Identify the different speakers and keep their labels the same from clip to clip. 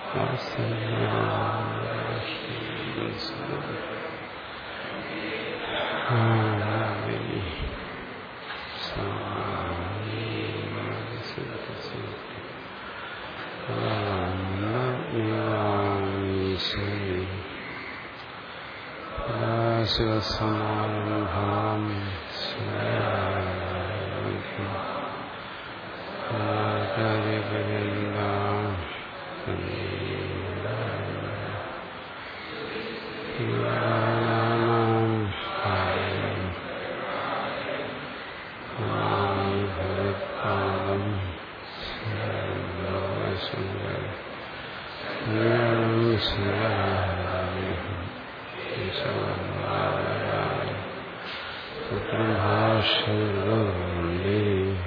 Speaker 1: ശിവസമാരംഭാം ആചാര്യപര്യന്താം ഭഗവത്പാദം ഭാഷേ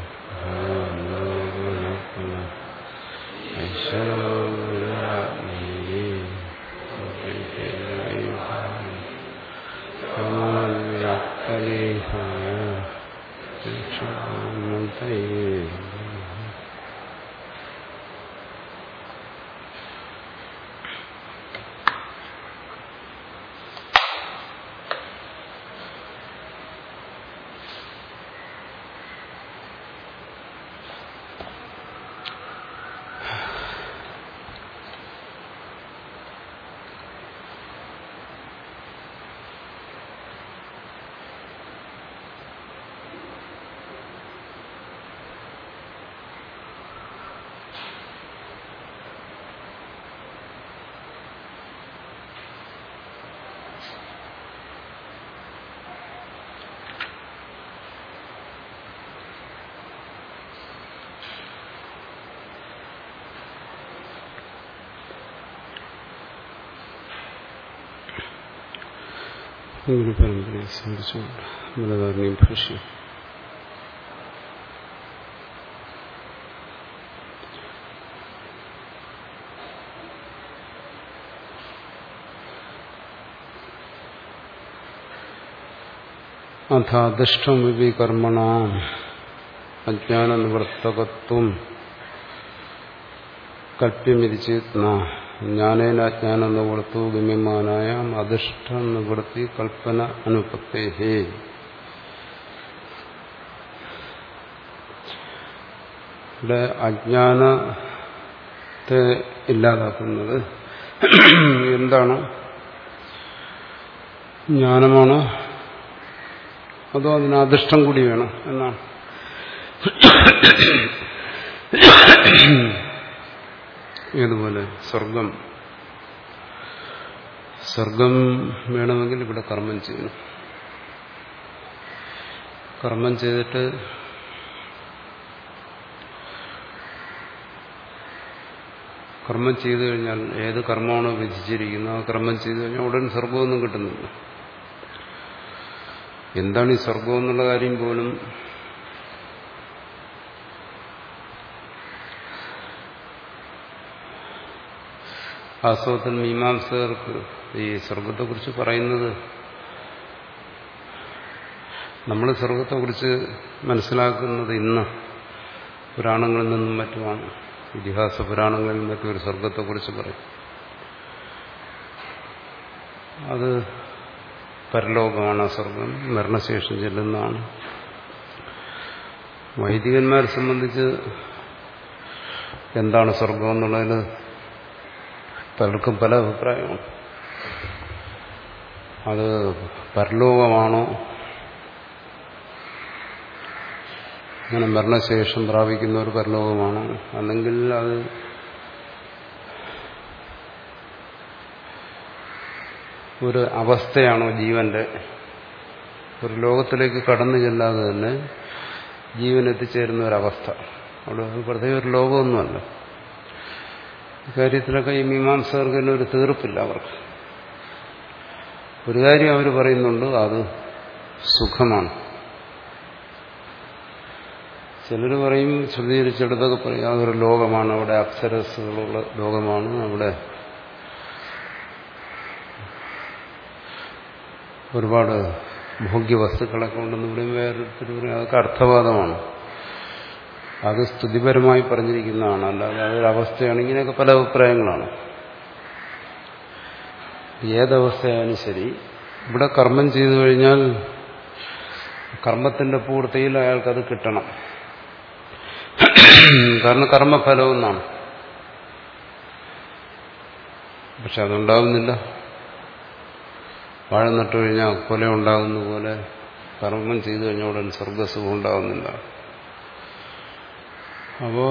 Speaker 1: ഗുരുപരമ്പരയെ സ്മരിച്ചുകൊണ്ട് മലകാരനെയും ഭാഷ്യം അഥാദിഷ്ടം വിപി കർമ്മണ അജ്ഞാനനിവർത്തകത്വം കൽപ്യമിരിച്ചേത്ന ജ്ഞാനേന അജ്ഞാനം നിവർത്തു ഗമ്യമാനായ അധിഷ്ഠ നിവൃത്തി കൽപ്പന അനുപത്തേഹേ ഇവിടെ അജ്ഞാനത്തെ ഇല്ലാതാക്കുന്നത് എന്താണ് ജ്ഞാനമാണോ അതോ അതിന് അധിഷ്ഠം കൂടി വേണം എന്നാണ് ഏതുപോലെ സ്വർഗം സ്വർഗം വേണമെങ്കിൽ ഇവിടെ കർമ്മം ചെയ്യണം കർമ്മം ചെയ്തിട്ട് കർമ്മം ചെയ്തു കഴിഞ്ഞാൽ ഏത് കർമ്മമാണോ വിധിച്ചിരിക്കുന്നത് ആ കർമ്മം ചെയ്തു കഴിഞ്ഞാൽ ഉടൻ സ്വർഗമൊന്നും കിട്ടുന്നില്ല എന്താണ് ഈ സ്വർഗം എന്നുള്ള കാര്യം പോലും വാസ്തവത്തിൽ മീമാംസകർക്ക് ഈ സ്വർഗത്തെക്കുറിച്ച് പറയുന്നത് നമ്മൾ സ്വർഗത്തെക്കുറിച്ച് മനസ്സിലാക്കുന്നത് ഇന്ന് പുരാണങ്ങളിൽ നിന്നും മറ്റുമാണ് ഇതിഹാസ പുരാണങ്ങളിൽ മറ്റും ഒരു സ്വർഗത്തെക്കുറിച്ച് പറയും അത് പരലോകമാണ് സ്വർഗം മരണശേഷം ചെല്ലുന്നതാണ് വൈദികന്മാരെ സംബന്ധിച്ച് എന്താണ് സ്വർഗം എന്നുള്ളതിന് പലർക്കും പല അഭിപ്രായമാണ് അത് പരലോകമാണോ അങ്ങനെ മരണശേഷം പ്രാപിക്കുന്ന ഒരു പരലോകമാണോ അല്ലെങ്കിൽ അത് ഒരു അവസ്ഥയാണോ ജീവന്റെ ഒരു ലോകത്തിലേക്ക് കടന്നു ചെല്ലാതെ തന്നെ ജീവൻ എത്തിച്ചേരുന്ന ഒരവസ്ഥ അവിടെ പ്രത്യേക ഒരു ലോകമൊന്നുമല്ല ഇക്കാര്യത്തിലൊക്കെ ഈ മീമാംസകർക്ക് തന്നെ ഒരു തീർപ്പില്ല അവർക്ക് ഒരു കാര്യം അവർ പറയുന്നുണ്ട് അത് സുഖമാണ് ചിലർ പറയും ശ്രുതീകരിച്ചെടുത്തൊക്കെ പറയും അതൊരു ലോകമാണ് അവിടെ അപ്സരസുകളുള്ള ലോകമാണ് അവിടെ ഒരുപാട് ഭോഗ്യവസ്തുക്കളൊക്കെ ഉണ്ടെന്ന് ഇവിടെയും വേറൊരുത്തർ പറയും അതൊക്കെ അർത്ഥവാദമാണ് അത് സ്തുതിപരമായി പറഞ്ഞിരിക്കുന്നതാണ് അല്ലാതെ അതൊരു അവസ്ഥയാണ് ഇങ്ങനെയൊക്കെ പല അഭിപ്രായങ്ങളാണ് ഏതവസ്ഥയായാലും ശരി ഇവിടെ കർമ്മം ചെയ്തു കഴിഞ്ഞാൽ കർമ്മത്തിന്റെ പൂർത്തിയിൽ അയാൾക്കത് കിട്ടണം കാരണം കർമ്മഫലം എന്നാണ് പക്ഷെ അതുണ്ടാവുന്നില്ല വാഴ നട്ടു കഴിഞ്ഞാൽ കൊല ഉണ്ടാകുന്ന പോലെ കർമ്മം ചെയ്തു കഴിഞ്ഞ ഉടൻ സ്വർഗസുഖം ഉണ്ടാകുന്നില്ല അപ്പോ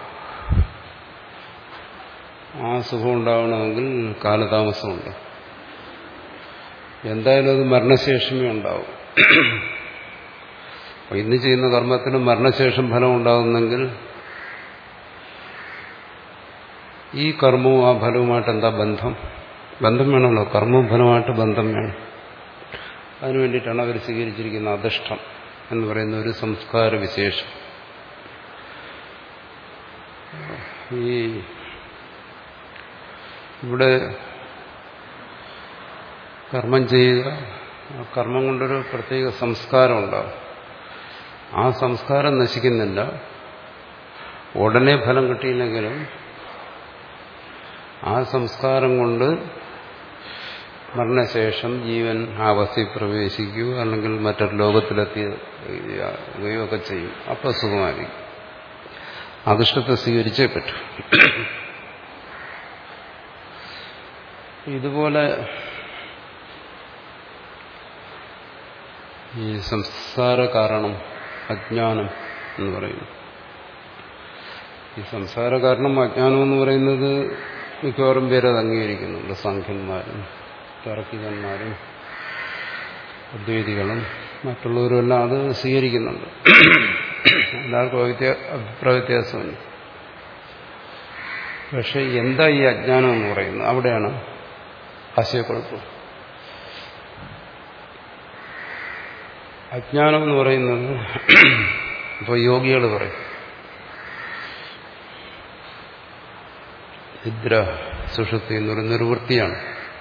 Speaker 1: ആ സുഖം ഉണ്ടാവണമെങ്കിൽ കാലതാമസമുണ്ട് എന്തായാലും അത് മരണശേഷമേ ഉണ്ടാവും അപ്പൊ ഇന്ന് ചെയ്യുന്ന കർമ്മത്തിന് മരണശേഷം ഫലം ഉണ്ടാകുന്നെങ്കിൽ ഈ കർമ്മവും ആ ഫലവുമായിട്ട് എന്താ ബന്ധം ബന്ധം വേണമല്ലോ കർമ്മവും ഫലമായിട്ട് ബന്ധം വേണം അതിനു വേണ്ടിയിട്ടാണ് അവർ സ്വീകരിച്ചിരിക്കുന്ന അധിഷ്ഠം എന്ന് പറയുന്ന ഒരു സംസ്കാര വിശേഷം ഈ ഇവിടെ കർമ്മം ചെയ്യുക ആ കർമ്മം കൊണ്ടൊരു പ്രത്യേക സംസ്കാരം ഉണ്ടാവും ആ സംസ്കാരം നശിക്കുന്നില്ല ഉടനെ ഫലം കിട്ടിയില്ലെങ്കിലും ആ സംസ്കാരം കൊണ്ട് മരണശേഷം ജീവൻ ആവസ്ഥയിൽ പ്രവേശിക്കുകയോ അല്ലെങ്കിൽ മറ്റൊരു ലോകത്തിലെത്തിയുകയൊക്കെ ചെയ്യും അപ്പോൾ സുഖമായിരിക്കും അധിഷ്ഠത്തെ സ്വീകരിച്ചേ പറ്റൂ ഇതുപോലെ ഈ സംസാര കാരണം അജ്ഞാനം എന്ന് പറയുന്നു ഈ സംസാര കാരണം അജ്ഞാനം എന്ന് പറയുന്നത് മിക്കവാറും പേര് അത് അംഗീകരിക്കുന്നുണ്ട് സാഖ്യന്മാരും തർക്കികന്മാരും അദ്വൈതികളും മറ്റുള്ളവരും എല്ലാം അത് സ്വീകരിക്കുന്നുണ്ട് എല്ലാവർക്കും അഭിപ്രായ വ്യത്യാസമുണ്ട് പക്ഷെ എന്താ ഈ അജ്ഞാനം എന്ന് പറയുന്നത് അവിടെയാണ് ആശയക്കുഴപ്പം അജ്ഞാനം എന്ന് പറയുന്നത് ഇപ്പോൾ യോഗികൾ പറയും നിദ്ര സുഷുപ്തി എന്ന് പറയുന്ന ഒരു വൃത്തിയാണ്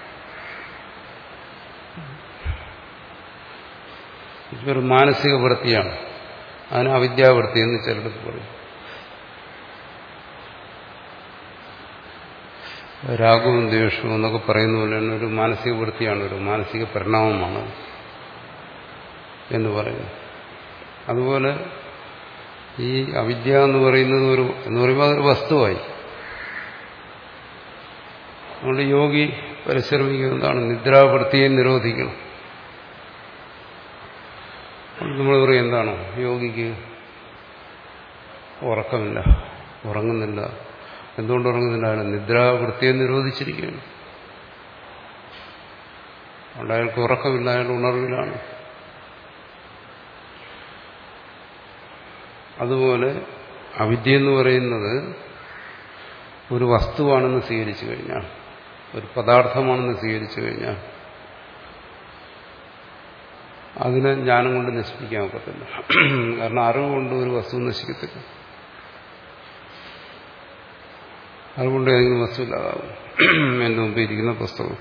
Speaker 1: ഇതൊരു മാനസിക വൃത്തിയാണ് അതിന് അവിദ്യാവൃത്തി എന്ന് ചിലടത്ത് പറയും രാഗവും ദ്വേഷവും എന്നൊക്കെ പറയുന്ന പോലെയാണ് ഒരു മാനസിക വൃത്തിയാണ് ഒരു മാനസിക പരിണാമമാണ് എന്ന് പറയുന്നു അതുപോലെ ഈ അവിദ്യ എന്ന് പറയുന്നത് ഒരു എന്ന് പറയുമ്പോൾ അതൊരു വസ്തുവായി അതുകൊണ്ട് യോഗി പരിശ്രമിക്കുന്നതാണ് നിദ്രാവൃത്തിയെ നിരോധിക്കണം നമ്മൾ പറയും എന്താണ് യോഗിക്ക് ഉറക്കമില്ല ഉറങ്ങുന്നില്ല എന്തുകൊണ്ട് ഉറങ്ങുന്നില്ല അയാൾ നിദ്രാവൃത്തിയെ നിരോധിച്ചിരിക്കുകയാണ് അതുകൊണ്ട് അയാൾക്ക് ഉറക്കമില്ല അയാൾ ഉണർവിലാണ് അതുപോലെ അവിദ്യ എന്ന് പറയുന്നത് ഒരു വസ്തുവാണെന്ന് സ്വീകരിച്ചു കഴിഞ്ഞാൽ ഒരു പദാർത്ഥമാണെന്ന് സ്വീകരിച്ചു കഴിഞ്ഞാൽ അതിനെ ജ്ഞാനം കൊണ്ട് നശിപ്പിക്കാൻ ഒക്കത്തില്ല കാരണം അറിവ് കൊണ്ട് ഒരു വസ്തു നശിക്കത്തില്ല അതുകൊണ്ട് ഏതെങ്കിലും വസ്തു ഇല്ലാതാവും എന്റെ മുമ്പിൽ ഇരിക്കുന്ന പുസ്തകം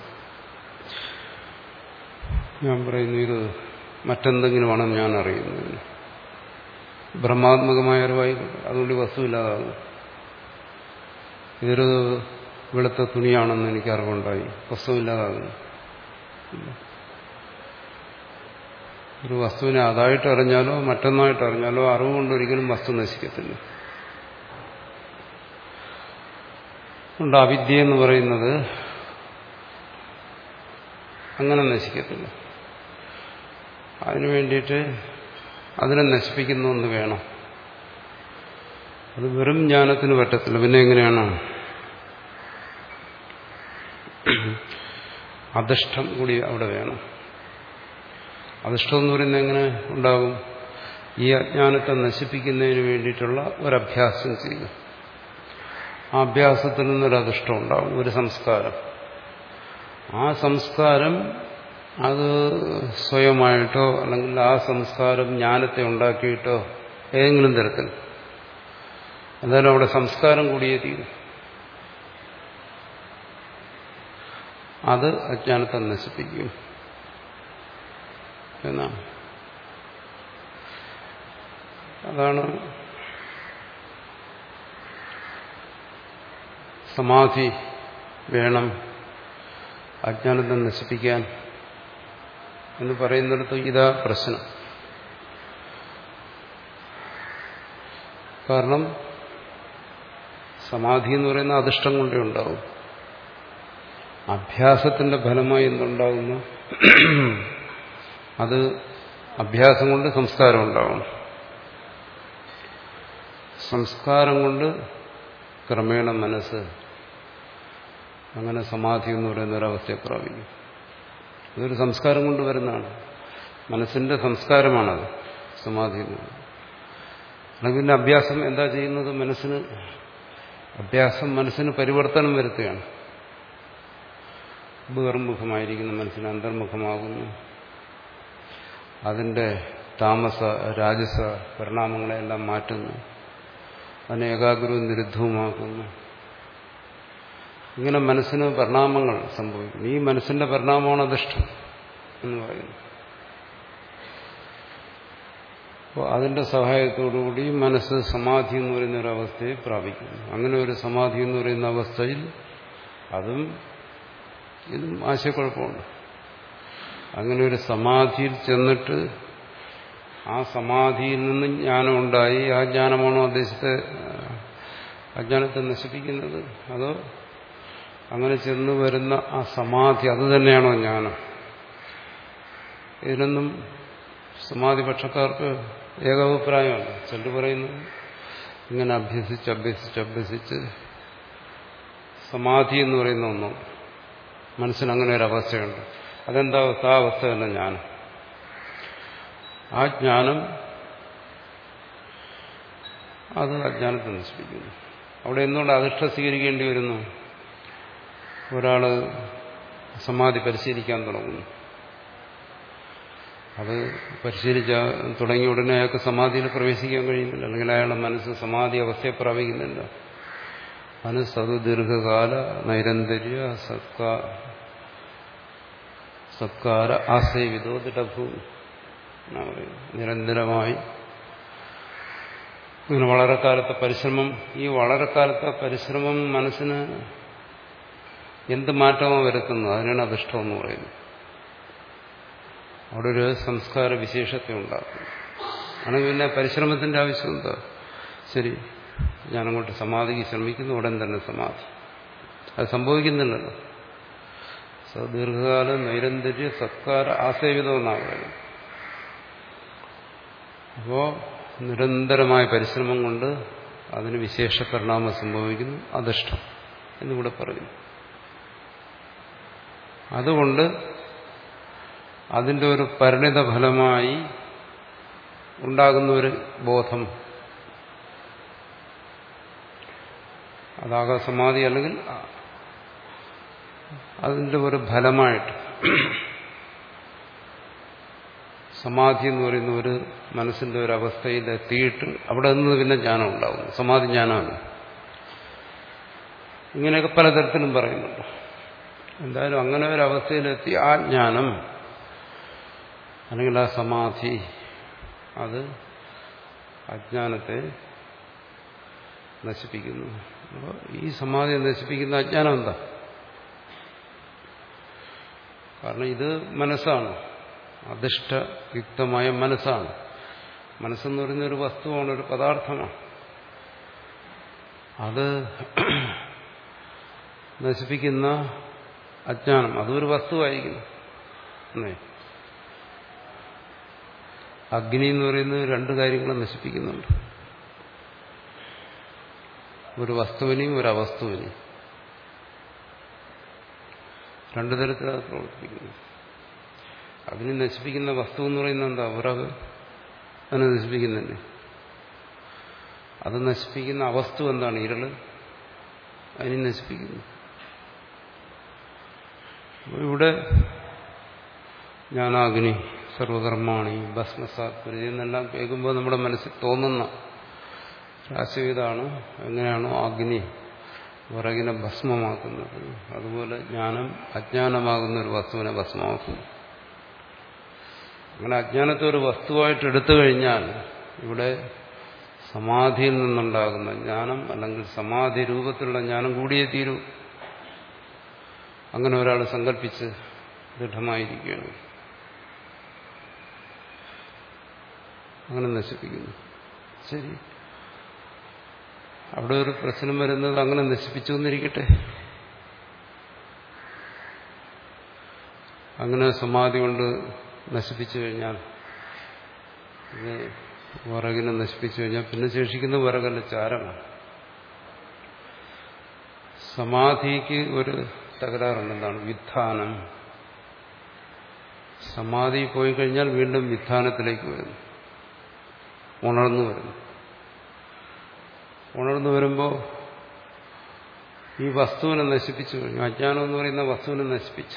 Speaker 1: ഞാൻ പറയുന്നു ഇത് മറ്റെന്തെങ്കിലുമാണ് ഞാൻ അറിയുന്നത് ബ്രഹ്മാത്മകമായ അറിവായിക്കോട്ടെ അതുകൊണ്ട് വസ്തു ഇല്ലാതാകും ഇതൊരു വെളുത്ത തുണിയാണെന്ന് എനിക്ക് അറിവുണ്ടായി വസ്തുവില്ലാതാകുന്നു ഒരു വസ്തുവിനെ അതായിട്ട് അറിഞ്ഞാലോ മറ്റൊന്നായിട്ട് അറിഞ്ഞാലോ അറിവ് കൊണ്ട് ഒരിക്കലും വസ്തു നശിക്കത്തില്ല ഉണ്ട് അവിദ്യ എന്ന് പറയുന്നത് അങ്ങനെ നശിക്കത്തില്ല അതിനു വേണ്ടിയിട്ട് അതിനെ നശിപ്പിക്കുന്ന ഒന്ന് വേണം അത് വെറും ജ്ഞാനത്തിന് പറ്റത്തില്ല പിന്നെ എങ്ങനെയാണ് അധിഷ്ഠം കൂടി അവിടെ വേണം അധിഷ്ഠം എന്ന് പറയുന്നത് എങ്ങനെ ഉണ്ടാകും ഈ അജ്ഞാനത്തെ നശിപ്പിക്കുന്നതിന് വേണ്ടിയിട്ടുള്ള ഒരഭ്യാസം ചെയ്യുക ആ അഭ്യാസത്തിൽ നിന്നൊരു അധിഷ്ഠം ഉണ്ടാകും ഒരു സംസ്കാരം ആ സംസ്കാരം അത് സ്വയമായിട്ടോ അല്ലെങ്കിൽ ആ സംസ്കാരം ജ്ഞാനത്തെ ഉണ്ടാക്കിയിട്ടോ ഏതെങ്കിലും തരത്തിൽ എന്തായാലും അവിടെ സംസ്കാരം കൂടിയേ തീരും അത് അജ്ഞാനത്തെ നശിപ്പിക്കും എന്നാണ് അതാണ് സമാധി വേണം അജ്ഞാനത്തെ നശിപ്പിക്കാൻ എന്ന് പറയുന്നിടത്ത് ഇതാ പ്രശ്നം കാരണം സമാധി എന്ന് പറയുന്ന അധിഷ്ടം കൊണ്ടേ ഉണ്ടാവും അഭ്യാസത്തിന്റെ ഫലമായി എന്തുണ്ടാകുന്നു അത് അഭ്യാസം കൊണ്ട് സംസ്കാരം ഉണ്ടാവണം സംസ്കാരം കൊണ്ട് ക്രമേണ മനസ്സ് അങ്ങനെ സമാധി എന്ന് പറയുന്ന ഒരവസ്ഥയെ പ്രാപിക്കും അതൊരു സംസ്കാരം കൊണ്ട് വരുന്നതാണ് മനസ്സിന്റെ സംസ്കാരമാണത് സമാധി എന്ന് പറയുന്നത് അല്ലെങ്കിൽ പിന്നെ അഭ്യാസം എന്താ ചെയ്യുന്നത് മനസ്സിന് അഭ്യാസം മനസ്സിന് പരിവർത്തനം വരുത്തുകയാണ് ബഹിർമുഖമായിരിക്കുന്ന മനസ്സിന് അന്തർമുഖമാകുന്നു അതിന്റെ താമസ രാജസ പരിണാമങ്ങളെല്ലാം മാറ്റുന്നു അതിനെ ഏകാഗ്രവും നിരുദ്ധവുമാക്കുന്നു ഇങ്ങനെ മനസ്സിന് പരിണാമങ്ങൾ സംഭവിക്കുന്നു ഈ മനസ്സിന്റെ പരിണാമമാണ് അധിഷ്ഠം എന്ന് പറയുന്നു അപ്പോൾ അതിന്റെ സഹായത്തോടുകൂടി മനസ്സ് സമാധി എന്ന് പറയുന്ന ഒരു അവസ്ഥയെ പ്രാപിക്കുന്നു അങ്ങനെ ഒരു സമാധി എന്ന് പറയുന്ന അവസ്ഥയിൽ അതും ഇതും ആശയക്കുഴപ്പമുണ്ട് അങ്ങനെ ഒരു സമാധിയിൽ ചെന്നിട്ട് ആ സമാധിയിൽ നിന്ന് ജ്ഞാനം ഉണ്ടായി ആ ജ്ഞാനമാണോ അദ്ദേഹത്തെ അജ്ഞാനത്തെ നശിപ്പിക്കുന്നത് അതോ അങ്ങനെ ചെന്ന് വരുന്ന ആ സമാധി അത് തന്നെയാണോ ജ്ഞാനം ഇതിനൊന്നും സമാധി പക്ഷക്കാർക്ക് ഏകാഭിപ്രായമല്ല ചിലർ പറയുന്നത് ഇങ്ങനെ അഭ്യസിച്ച് അഭ്യസിച്ച് അഭ്യസിച്ച് സമാധി എന്ന് പറയുന്ന ഒന്നും മനസ്സിന് അങ്ങനെ ഒരു അവസ്ഥയുണ്ട് അതെന്താ അവസ്ഥ ആ അവസ്ഥ തന്നെ ജ്ഞാനം ആ ജ്ഞാനം അത് അജ്ഞാനത്തെ നശിപ്പിക്കുന്നു അവിടെ എന്തുകൊണ്ട് അധിഷ്ഠ സ്വീകരിക്കേണ്ടി വരുന്നു ഒരാള് സമാധി പരിശീലിക്കാൻ തുടങ്ങുന്നു അത് പരിശീലിച്ച തുടങ്ങിയ ഉടനെ അയാൾക്ക് സമാധിയിൽ പ്രവേശിക്കാൻ കഴിയുന്നില്ല അല്ലെങ്കിൽ അയാളുടെ മനസ്സ് സമാധി അവസ്ഥയെ പ്രാപിക്കുന്നില്ല മനസ്സ് അത് ദീർഘകാല നൈരന്തര്യ സത്കാ സത്കാര ആശയവിധോ ദിടഭൂ എന്നാ പറയുന്നത് നിരന്തരമായി ഇങ്ങനെ വളരെ കാലത്തെ പരിശ്രമം ഈ വളരെ കാലത്തെ പരിശ്രമം മനസ്സിന് എന്ത് മാറ്റമാണ് വരുത്തുന്നത് അതിനാണ് അധിഷ്ഠം എന്ന് പറയുന്നത് അവിടെ ഒരു സംസ്കാര വിശേഷത്തെ ഉണ്ടാക്കും ആണെങ്കിൽ പിന്നെ പരിശ്രമത്തിന്റെ ആവശ്യം എന്താ ശരി ഞാനങ്ങോട്ട് സമാധിക്ക് ശ്രമിക്കുന്നു ഉടൻ തന്നെ സമാധി അത് സംഭവിക്കുന്നില്ലല്ലോ ദീർഘകാല നൈരന്തര്യ സത്കാര ആസേവിതം എന്നാണ് പറയുന്നത് അപ്പോ നിരന്തരമായ പരിശ്രമം കൊണ്ട് അതിന് വിശേഷ പരിണാമം സംഭവിക്കുന്നു അധിഷ്ഠം എന്നിവിടെ പറയുന്നു അതുകൊണ്ട് അതിന്റെ ഒരു പരിണിത ഫലമായി ഉണ്ടാകുന്ന ഒരു ബോധം അതാകാം സമാധി അല്ലെങ്കിൽ അതിന്റെ ഒരു ഫലമായിട്ട് സമാധി എന്ന് പറയുന്ന ഒരു മനസ്സിന്റെ ഒരു അവസ്ഥയിൽ എത്തിയിട്ട് അവിടെ നിന്ന് പിന്നെ ജ്ഞാനം ഉണ്ടാകുന്നു സമാധി ജ്ഞാനമാണ് ഇങ്ങനെയൊക്കെ പലതരത്തിലും പറയുന്നുണ്ട് എന്തായാലും അങ്ങനെ ഒരു അവസ്ഥയിലെത്തി ആ ജ്ഞാനം അല്ലെങ്കിൽ ആ സമാധി അത് അജ്ഞാനത്തെ നശിപ്പിക്കുന്നു അപ്പോൾ ഈ സമാധിയെ നശിപ്പിക്കുന്ന അജ്ഞാനം എന്താ കാരണം ഇത് മനസ്സാണ് അധിഷ്ഠയുക്തമായ മനസ്സാണ് മനസ്സെന്ന് പറയുന്ന ഒരു വസ്തുവാണ് ഒരു പദാർത്ഥമാണ് അത് നശിപ്പിക്കുന്ന അജ്ഞാനം അതൊരു വസ്തുവായിരിക്കുന്നു എന്നേ അഗ്നി എന്ന് പറയുന്നത് രണ്ട് കാര്യങ്ങളെ നശിപ്പിക്കുന്നുണ്ട് ഒരു വസ്തുവിനെയും ഒരു അവസ്തുവിനെയും രണ്ടു തരത്തിലത് പ്രവർത്തിപ്പിക്കുന്നു അതിനെ നശിപ്പിക്കുന്ന വസ്തു എന്ന് പറയുന്നത് എന്താ വിറക് അതിനെ നശിപ്പിക്കുന്നില്ലേ അത് നശിപ്പിക്കുന്ന അവസ്തു എന്താണ് ഇരള് അതിനെ നശിപ്പിക്കുന്നു ഇവിടെ ജ്ഞാനാഗ്നി സർവകർമാണി ഭസ്മസാത്പരി എന്നെല്ലാം കേൾക്കുമ്പോൾ നമ്മുടെ മനസ്സിൽ തോന്നുന്ന രാശിവിതാണ് എങ്ങനെയാണോ അഗ്നി വിറകിനെ ഭസ്മമാക്കുന്നത് അതുപോലെ ജ്ഞാനം അജ്ഞാനമാകുന്ന ഒരു വസ്തുവിനെ ഭസ്മമാക്കുന്നു അങ്ങനെ അജ്ഞാനത്തെ ഒരു വസ്തുവായിട്ട് എടുത്തു കഴിഞ്ഞാൽ ഇവിടെ സമാധിയിൽ നിന്നുണ്ടാകുന്ന ജ്ഞാനം അല്ലെങ്കിൽ സമാധി രൂപത്തിലുള്ള ജ്ഞാനം കൂടിയേ തീരൂ അങ്ങനെ ഒരാൾ സങ്കല്പിച്ച് ദൃഢമായിരിക്കുകയാണ് അങ്ങനെ നശിപ്പിക്കുന്നു ശരി അവിടെ ഒരു പ്രശ്നം വരുന്നത് അങ്ങനെ നശിപ്പിച്ചു എന്നിരിക്കട്ടെ അങ്ങനെ സമാധി കൊണ്ട് നശിപ്പിച്ചു കഴിഞ്ഞാൽ ഇത് വിറകിനെ നശിപ്പിച്ചു കഴിഞ്ഞാൽ പിന്നെ ശേഷിക്കുന്ന വിറകല്ല ചാരമാണ് സമാധിക്ക് ഒരു തകരാറുണ്ടെന്താണ് വിധാനം സമാധി പോയി കഴിഞ്ഞാൽ വീണ്ടും വിധാനത്തിലേക്ക് വരുന്നു ഉണർന്നു വരുന്നു ഉണർന്നു വരുമ്പോൾ ഈ വസ്തുവിനെ നശിപ്പിച്ചു കഴിഞ്ഞു അജ്ഞാനം എന്ന് പറയുന്ന വസ്തുവിനെ നശിപ്പിച്ചു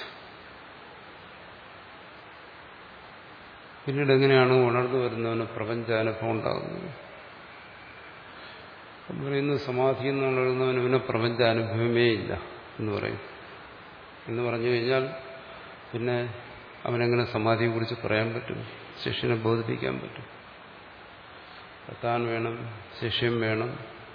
Speaker 1: പിന്നീട് എങ്ങനെയാണ് ഉണർന്നു വരുന്നവന് പ്രപഞ്ചാനുഭവം ഉണ്ടാകുന്നത് പറയുന്നു സമാധി എന്ന് ഉണരുന്നവന് പിന്നെ പ്രപഞ്ചാനുഭവമേ ഇല്ല എന്ന് പറയും എന്ന് പറഞ്ഞു കഴിഞ്ഞാൽ പിന്നെ അവനെങ്ങനെ സമാധിയെക്കുറിച്ച് പറയാൻ പറ്റും ശിഷ്യനെ ബോധിപ്പിക്കാൻ പറ്റും താൻ വേണം ശിഷ്യം വേണം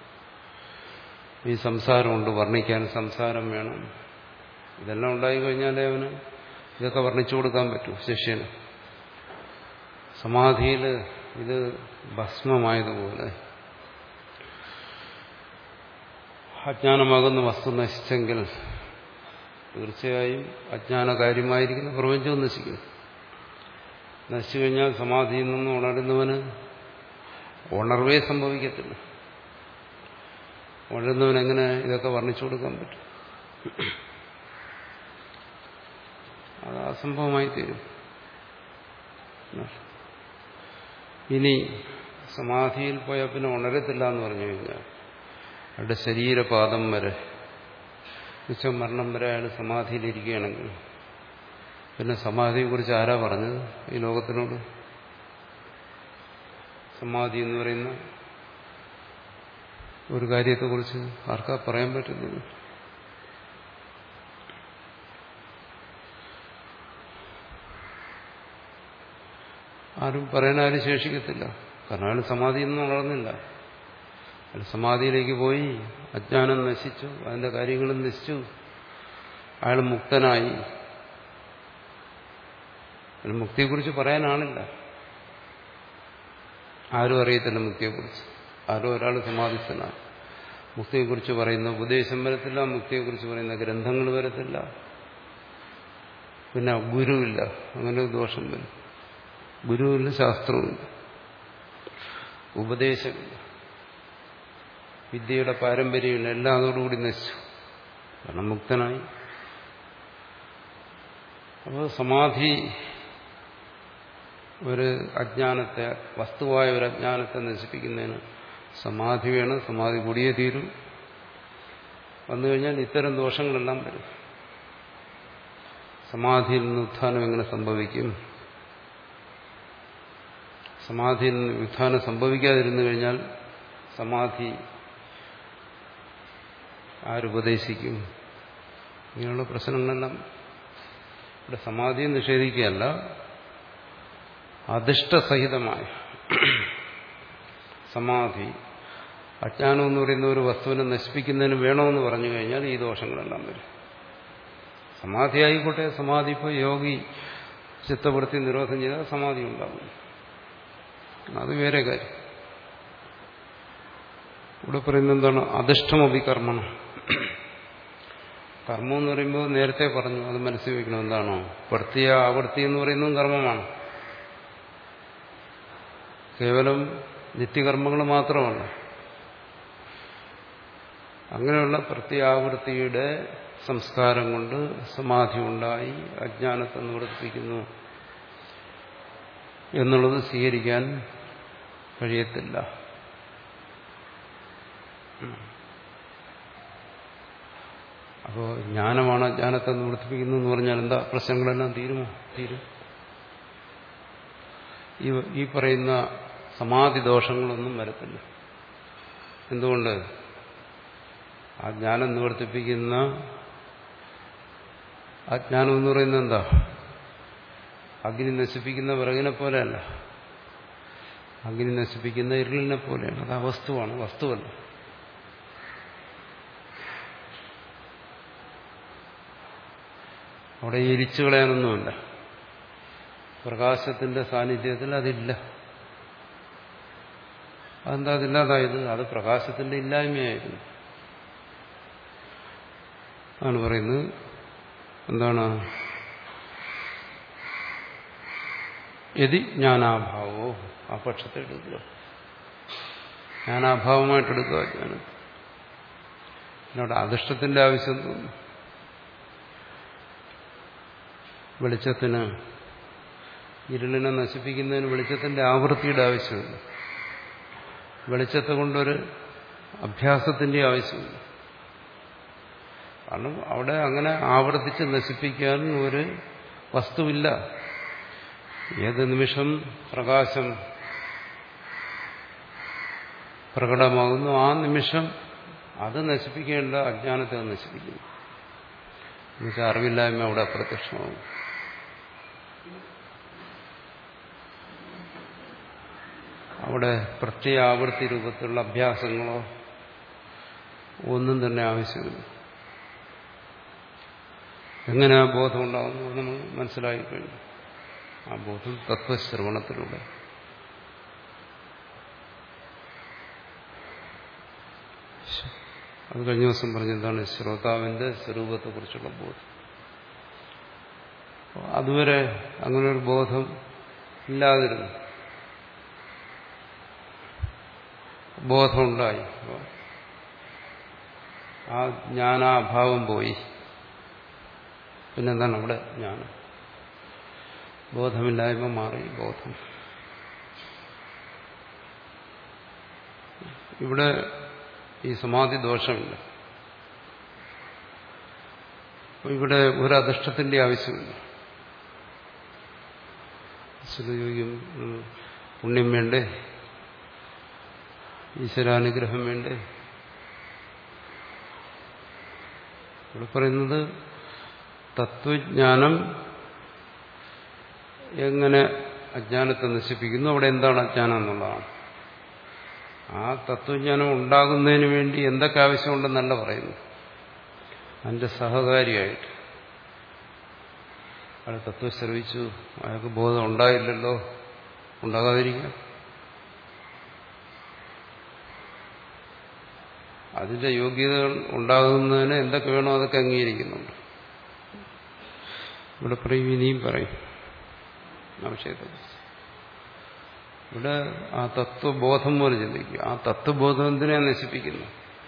Speaker 1: ഈ സംസാരമുണ്ട് വർണ്ണിക്കാൻ സംസാരം വേണം ഇതെല്ലാം ഉണ്ടായിക്കഴിഞ്ഞാലേ അവന് ഇതൊക്കെ വർണ്ണിച്ചു കൊടുക്കാൻ പറ്റൂ ശിഷ്യന് സമാധിയിൽ ഇത് ഭസ്മമായതുപോലെ അജ്ഞാനമാകുന്ന വസ്തു നശിച്ചെങ്കിൽ തീർച്ചയായും അജ്ഞാനകാര്യമായിരിക്കുന്ന പ്രപഞ്ചവും നശിക്കും നശിച്ചു കഴിഞ്ഞാൽ സമാധിയിൽ നിന്ന് ഉണരുന്നവന് ഉണർവേ സംഭവിക്കത്തില്ല ഉണരുന്നവനെങ്ങനെ ഇതൊക്കെ വർണ്ണിച്ചു കൊടുക്കാൻ പറ്റും അത് അസംഭവമായി തീരും ഇനി സമാധിയിൽ പോയാൽ പിന്നെ ഉണരത്തില്ല എന്ന് പറഞ്ഞു കഴിഞ്ഞാൽ അയാളുടെ ശരീരപാദം വരെ ഉച്ച മരണം വരെ അയാൾ സമാധിയിലിരിക്കുകയാണെങ്കിൽ പിന്നെ സമാധിയെക്കുറിച്ച് ആരാ പറഞ്ഞത് ഈ ലോകത്തിനോട് സമാധി എന്ന് പറയുന്ന ഒരു കാര്യത്തെക്കുറിച്ച് ആർക്കാ പറയാൻ പറ്റുന്നത് ആരും പറയാൻ ആരും ശേഷിക്കത്തില്ല കാരണം അയാൾ സമാധിയിൽ നിന്ന് വളർന്നില്ല അയാൾ സമാധിയിലേക്ക് പോയി അജ്ഞാനം നശിച്ചു അതിന്റെ കാര്യങ്ങളും നശിച്ചു അയാൾ മുക്തനായി അയാൾ മുക്തിയെക്കുറിച്ച് പറയാനാണില്ല ആരും അറിയത്തില്ല മുക്തിയെക്കുറിച്ച് ആരും ഒരാൾ സമാധിസ്ഥനാണ് മുക്തിയെക്കുറിച്ച് പറയുന്ന ഉപദേശം വരത്തില്ല മുക്തിയെക്കുറിച്ച് പറയുന്ന ഗ്രന്ഥങ്ങൾ വരത്തില്ല പിന്നെ ഗുരുവില്ല അങ്ങനെ ഒരു ദോഷം വരും ഗുരുവില്ല ശാസ്ത്രവുമില്ല ഉപദേശമില്ല വിദ്യയുടെ പാരമ്പര്യമില്ല എല്ലാം അതോടുകൂടി നശിച്ചു കാരണം മുക്തനായി അപ്പോൾ സമാധി ഒരു അജ്ഞാനത്തെ വസ്തുവായ ഒരു അജ്ഞാനത്തെ നശിപ്പിക്കുന്നതിന് സമാധി വേണം സമാധി കൂടിയേ തീരും വന്നു കഴിഞ്ഞാൽ ഇത്തരം ദോഷങ്ങളെല്ലാം വരും സമാധിയിൽ നിന്ന് ഉത്ഥാനം എങ്ങനെ സംഭവിക്കും സമാധിയിൽ നിന്ന് ഉത്ഥാനം സംഭവിക്കാതിരുന്നു കഴിഞ്ഞാൽ സമാധി ആരുപദേശിക്കും ഇങ്ങനെയുള്ള പ്രശ്നങ്ങളെല്ലാം ഇവിടെ സമാധിയെ നിഷേധിക്കുകയല്ല അധിഷ്ഠസഹിതമായ സമാധി അജ്ഞാനം എന്ന് പറയുന്ന ഒരു വസ്തുവിനെ നശിപ്പിക്കുന്നതിന് വേണമെന്ന് പറഞ്ഞു കഴിഞ്ഞാൽ ഈ ദോഷങ്ങളെല്ലാം വരും സമാധി ആയിക്കോട്ടെ സമാധി ഇപ്പോൾ യോഗി ചിത്തവൃത്തി നിരോധം ചെയ്താൽ സമാധി ഉണ്ടാകും അത് വേറെ കാര്യം ഇവിടെ പറയുന്നത് എന്താണ് അധിഷ്ഠമഭി കർമ്മണം കർമ്മം എന്ന് പറയുമ്പോൾ നേരത്തെ പറഞ്ഞു അത് മനസ്സിൽ വയ്ക്കണം എന്താണോ പ്രത്യ ആവർത്തി എന്ന് പറയുന്നതും കർമ്മമാണ് കേവലം നിത്യകർമ്മങ്ങൾ മാത്രമല്ല അങ്ങനെയുള്ള പ്രത്യാവൃത്തിയുടെ സംസ്കാരം കൊണ്ട് സമാധി ഉണ്ടായി അജ്ഞാനത്തെ നിവർത്തിപ്പിക്കുന്നു എന്നുള്ളത് സ്വീകരിക്കാൻ കഴിയത്തില്ല അപ്പോൾ ജ്ഞാനമാണ് അജ്ഞാനത്തെ നിവർത്തിപ്പിക്കുന്നു എന്ന് പറഞ്ഞാൽ എന്താ പ്രശ്നങ്ങളെല്ലാം തീരുമോ തീരും ഈ ഈ പറയുന്ന സമാധി ദോഷങ്ങളൊന്നും വരത്തില്ല എന്തുകൊണ്ട് ആ ജ്ഞാനം നിവർത്തിപ്പിക്കുന്ന അജ്ഞാനം എന്ന് പറയുന്നത് എന്താ അഗ്നി നശിപ്പിക്കുന്ന വിറകിനെ പോലെയല്ല അഗ്നി നശിപ്പിക്കുന്ന ഇരുളിനെ പോലെയാണ് അത് ആ വസ്തുവാണ് വസ്തുവല്ല അവിടെ എരിച്ചു കളയാനൊന്നുമില്ല പ്രകാശത്തിന്റെ സാന്നിധ്യത്തിൽ അതില്ല അതെന്താ അതില്ലാതായത് അത് പ്രകാശത്തിന്റെ ഇല്ലായ്മയായിരുന്നു ആണ് പറയുന്നത് എന്താണ് യതി ജ്ഞാനാഭാവോ ആ പക്ഷത്തെ എടുക്കുക ജ്ഞാനാഭാവമായിട്ട് എടുക്കുക ജ്ഞാനം എന്നോട് അധിഷ്ഠത്തിന്റെ ആവശ്യം തോന്നുന്നു വെളിച്ചത്തിന് ഇരുളിനെ നശിപ്പിക്കുന്നതിന് വെളിച്ചത്തിന്റെ ആവൃത്തിയുടെ ആവശ്യമില്ല വെളിച്ചത്തെ കൊണ്ടൊരു അഭ്യാസത്തിന്റെ ആവശ്യമില്ല കാരണം അവിടെ അങ്ങനെ ആവർത്തിച്ച് നശിപ്പിക്കാൻ ഒരു വസ്തുവില്ല ഏത് നിമിഷം പ്രകാശം പ്രകടമാകുന്നു ആ നിമിഷം അത് നശിപ്പിക്കേണ്ട അജ്ഞാനത്തെ അത് നശിപ്പിക്കുന്നു എന്നുവെച്ചാൽ അറിവില്ലായ്മ അവിടെ അപ്രത്യക്ഷമാകും അവിടെ പ്രത്യേകാവൃത്തി രൂപത്തിലുള്ള അഭ്യാസങ്ങളോ ഒന്നും തന്നെ ആവശ്യമില്ല എങ്ങനെ ആ ബോധം ഉണ്ടാകുന്നു അത് നമ്മൾ മനസ്സിലാക്കി കഴിഞ്ഞു ആ ബോധം തത്വശ്രവണത്തിലൂടെ അത് കഴിഞ്ഞ ദിവസം പറഞ്ഞെന്താണ് ശ്രോതാവിന്റെ സ്വരൂപത്തെക്കുറിച്ചുള്ള ബോധം അതുവരെ അങ്ങനെ ഒരു ബോധം ഇല്ലാതിരുന്നു ബോധമുണ്ടായി ആ ജ്ഞാനാഭാവം പോയി പിന്നെന്താണ് അവിടെ ജ്ഞാനം ബോധമില്ലായ്മ മാറി ബോധം ഇവിടെ ഈ സമാധി ദോഷമില്ല ഇവിടെ ഒരു അധിഷ്ഠത്തിന്റെ ആവശ്യമില്ല ചോദിക്കും പുണ്യം വേണ്ടേ ഈശ്വരാനുഗ്രഹം വേണ്ടേ ഇവിടെ പറയുന്നത് തത്വജ്ഞാനം എങ്ങനെ അജ്ഞാനത്തെ നശിപ്പിക്കുന്നു അവിടെ എന്താണ് അജ്ഞാനം എന്നുള്ളതാണ് ആ തത്വജ്ഞാനം ഉണ്ടാകുന്നതിന് വേണ്ടി എന്തൊക്കെ ആവശ്യമുണ്ടെന്നല്ല പറയുന്നു അതിന്റെ സഹകാരിയായിട്ട് അയാൾ തത്വം ശ്രവിച്ചു അയാൾക്ക് ബോധം ഉണ്ടായില്ലല്ലോ ഉണ്ടാകാതിരിക്കാം അതിന്റെ യോഗ്യതകൾ ഉണ്ടാകുന്നതിന് എന്തൊക്കെ വേണോ അതൊക്കെ അംഗീകരിക്കുന്നുണ്ട് ഇവിടെ പറയും ഇനിയും പറയും ആ വിഷയത്തെക്കുറിച്ച് ഇവിടെ ആ തത്വബോധം പോലെ ചിന്തിക്കുക ആ തത്വബോധം എന്തിനെ നശിപ്പിക്കുന്നു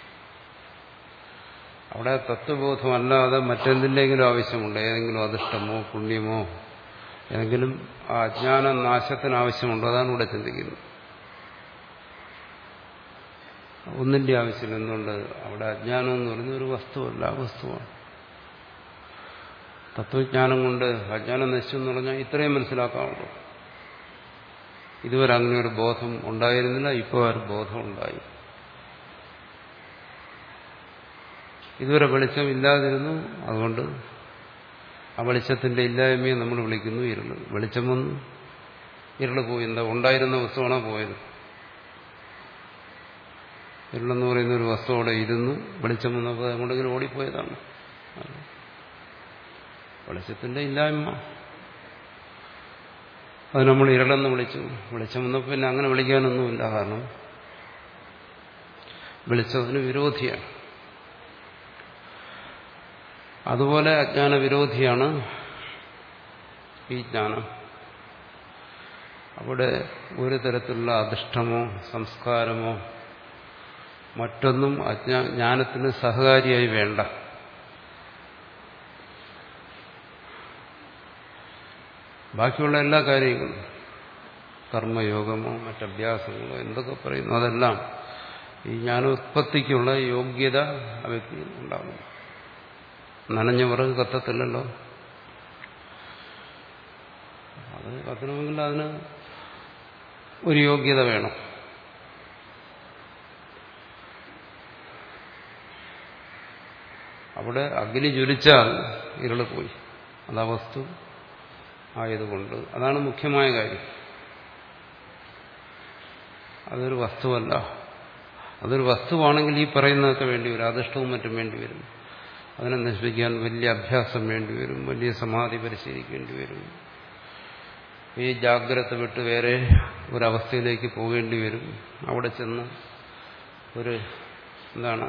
Speaker 1: അവിടെ തത്വബോധമല്ലാതെ മറ്റെന്തിൻ്റെങ്കിലും ആവശ്യമുണ്ട് ഏതെങ്കിലും അധിഷ്ടമോ പുണ്യമോ ഏതെങ്കിലും ആ അജ്ഞാന നാശത്തിന് ആവശ്യമുണ്ടോ അതാണ് ഇവിടെ ചിന്തിക്കുന്നത് ഒന്നിന്റെ ആവശ്യമില്ല എന്തുകൊണ്ട് അവിടെ അജ്ഞാനം എന്ന് പറയുന്ന ഒരു വസ്തുവല്ല ആ വസ്തുവാണ് തത്വജ്ഞാനം കൊണ്ട് അജ്ഞാനം നശിച്ചു എന്ന് പറഞ്ഞാൽ ഇത്രയും മനസ്സിലാക്കാവുള്ളൂ ഇതുവരെ അങ്ങനെ ഒരു ബോധം ഉണ്ടായിരുന്നില്ല ഇപ്പോൾ ഒരു ബോധം ഉണ്ടായി ഇതുവരെ വെളിച്ചം ഇല്ലാതിരുന്നു അതുകൊണ്ട് ആ വെളിച്ചത്തിന്റെ ഇല്ലായ്മയെ നമ്മൾ വിളിക്കുന്നു ഇരുള് വെളിച്ചം വന്നു ഇരുള് പോയി എന്താ ഉണ്ടായിരുന്ന വസ്തുവാണോ പോയത് ഇരുളെന്ന് പറയുന്ന ഒരു വസ്തു അവിടെ ഇരുന്നു വെളിച്ചം വന്നപ്പോൾ അങ്ങോട്ടെങ്കിലും ഓടിപ്പോയതാണ് വെളിച്ചത്തിന്റെ ഇല്ലായ്മ അത് നമ്മൾ ഇരളെന്ന് വിളിച്ചു വെളിച്ചം വന്നപ്പോൾ പിന്നെ അങ്ങനെ വിളിക്കാനൊന്നുമില്ല കാരണം വെളിച്ചത്തിന് വിരോധിയാണ് അതുപോലെ അജ്ഞാന വിരോധിയാണ് ഈ ജ്ഞാനം അവിടെ ഒരു തരത്തിലുള്ള അധിഷ്ഠമോ സംസ്കാരമോ മറ്റൊന്നും അജ്ഞാ ജ്ഞാനത്തിന് സഹകാരിയായി വേണ്ട ബാക്കിയുള്ള എല്ലാ കാര്യങ്ങളും കർമ്മയോഗമോ മറ്റഭ്യാസങ്ങളോ എന്തൊക്കെ പറയുന്നു അതെല്ലാം ഈ ജ്ഞാനോത്പത്തിക്കുള്ള യോഗ്യത ആ വ്യക്തിയിൽ ഉണ്ടാകും നനഞ്ഞ വിറക് കത്തത്തില്ലല്ലോ അത് കത്തണമെങ്കിൽ അതിന് ഒരു യോഗ്യത വേണം അവിടെ അഗ്നി ജ്വലിച്ചാൽ ഇരുള് പോയി അതാ വസ്തു ആയതുകൊണ്ട് അതാണ് മുഖ്യമായ കാര്യം അതൊരു വസ്തുവല്ല അതൊരു വസ്തുവാണെങ്കിൽ ഈ പറയുന്നതൊക്കെ വേണ്ടി വരും അധിഷ്ടവും മറ്റും വേണ്ടി വരും അതിനെ നശിപ്പിക്കാൻ വലിയ അഭ്യാസം വേണ്ടിവരും വലിയ സമാധി പരിശീലിക്കേണ്ടി വരും ഈ ജാഗ്രത വിട്ട് വേറെ ഒരവസ്ഥയിലേക്ക് പോകേണ്ടി വരും അവിടെ ചെന്ന് ഒരു എന്താണ്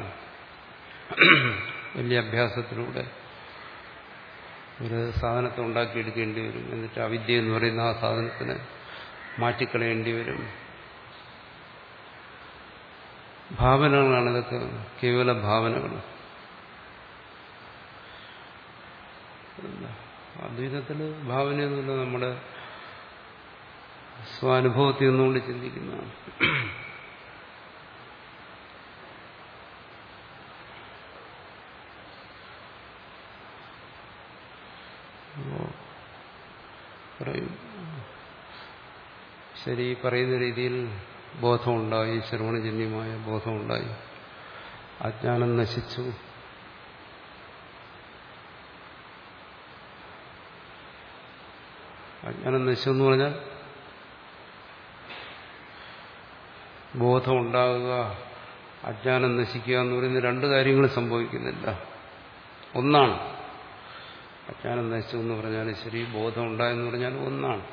Speaker 1: വലിയ അഭ്യാസത്തിലൂടെ ഒരു സാധനത്തെ ഉണ്ടാക്കിയെടുക്കേണ്ടി വരും എന്നിട്ട് അവിദ്യ എന്ന് പറയുന്ന ആ സാധനത്തിനെ മാറ്റിക്കളയേണ്ടി വരും ഭാവനകളാണ് ഇതൊക്കെ കേവല ഭാവനകൾ അദ്വൈതത്തിൽ ഭാവനയൊന്നുമില്ല നമ്മുടെ സ്വാനുഭവത്തിൽ നിന്നുകൊണ്ട് ചിന്തിക്കുന്നതാണ് പറയും ശരി പറയുന്ന രീതിയിൽ ബോധമുണ്ടായി ശ്രവണജന്യമായ ബോധമുണ്ടായി അജ്ഞാനം നശിച്ചു അജ്ഞാനം നശിച്ചു എന്ന് പറഞ്ഞാൽ ബോധമുണ്ടാകുക അജ്ഞാനം നശിക്കുക എന്ന് പറയുന്ന രണ്ട് കാര്യങ്ങൾ സംഭവിക്കുന്നില്ല ഒന്നാണ് അജ്ഞാനം നശിച്ചു എന്ന് പറഞ്ഞാൽ ശരി ബോധം ഉണ്ടായെന്ന് പറഞ്ഞാൽ ഒന്നാണ്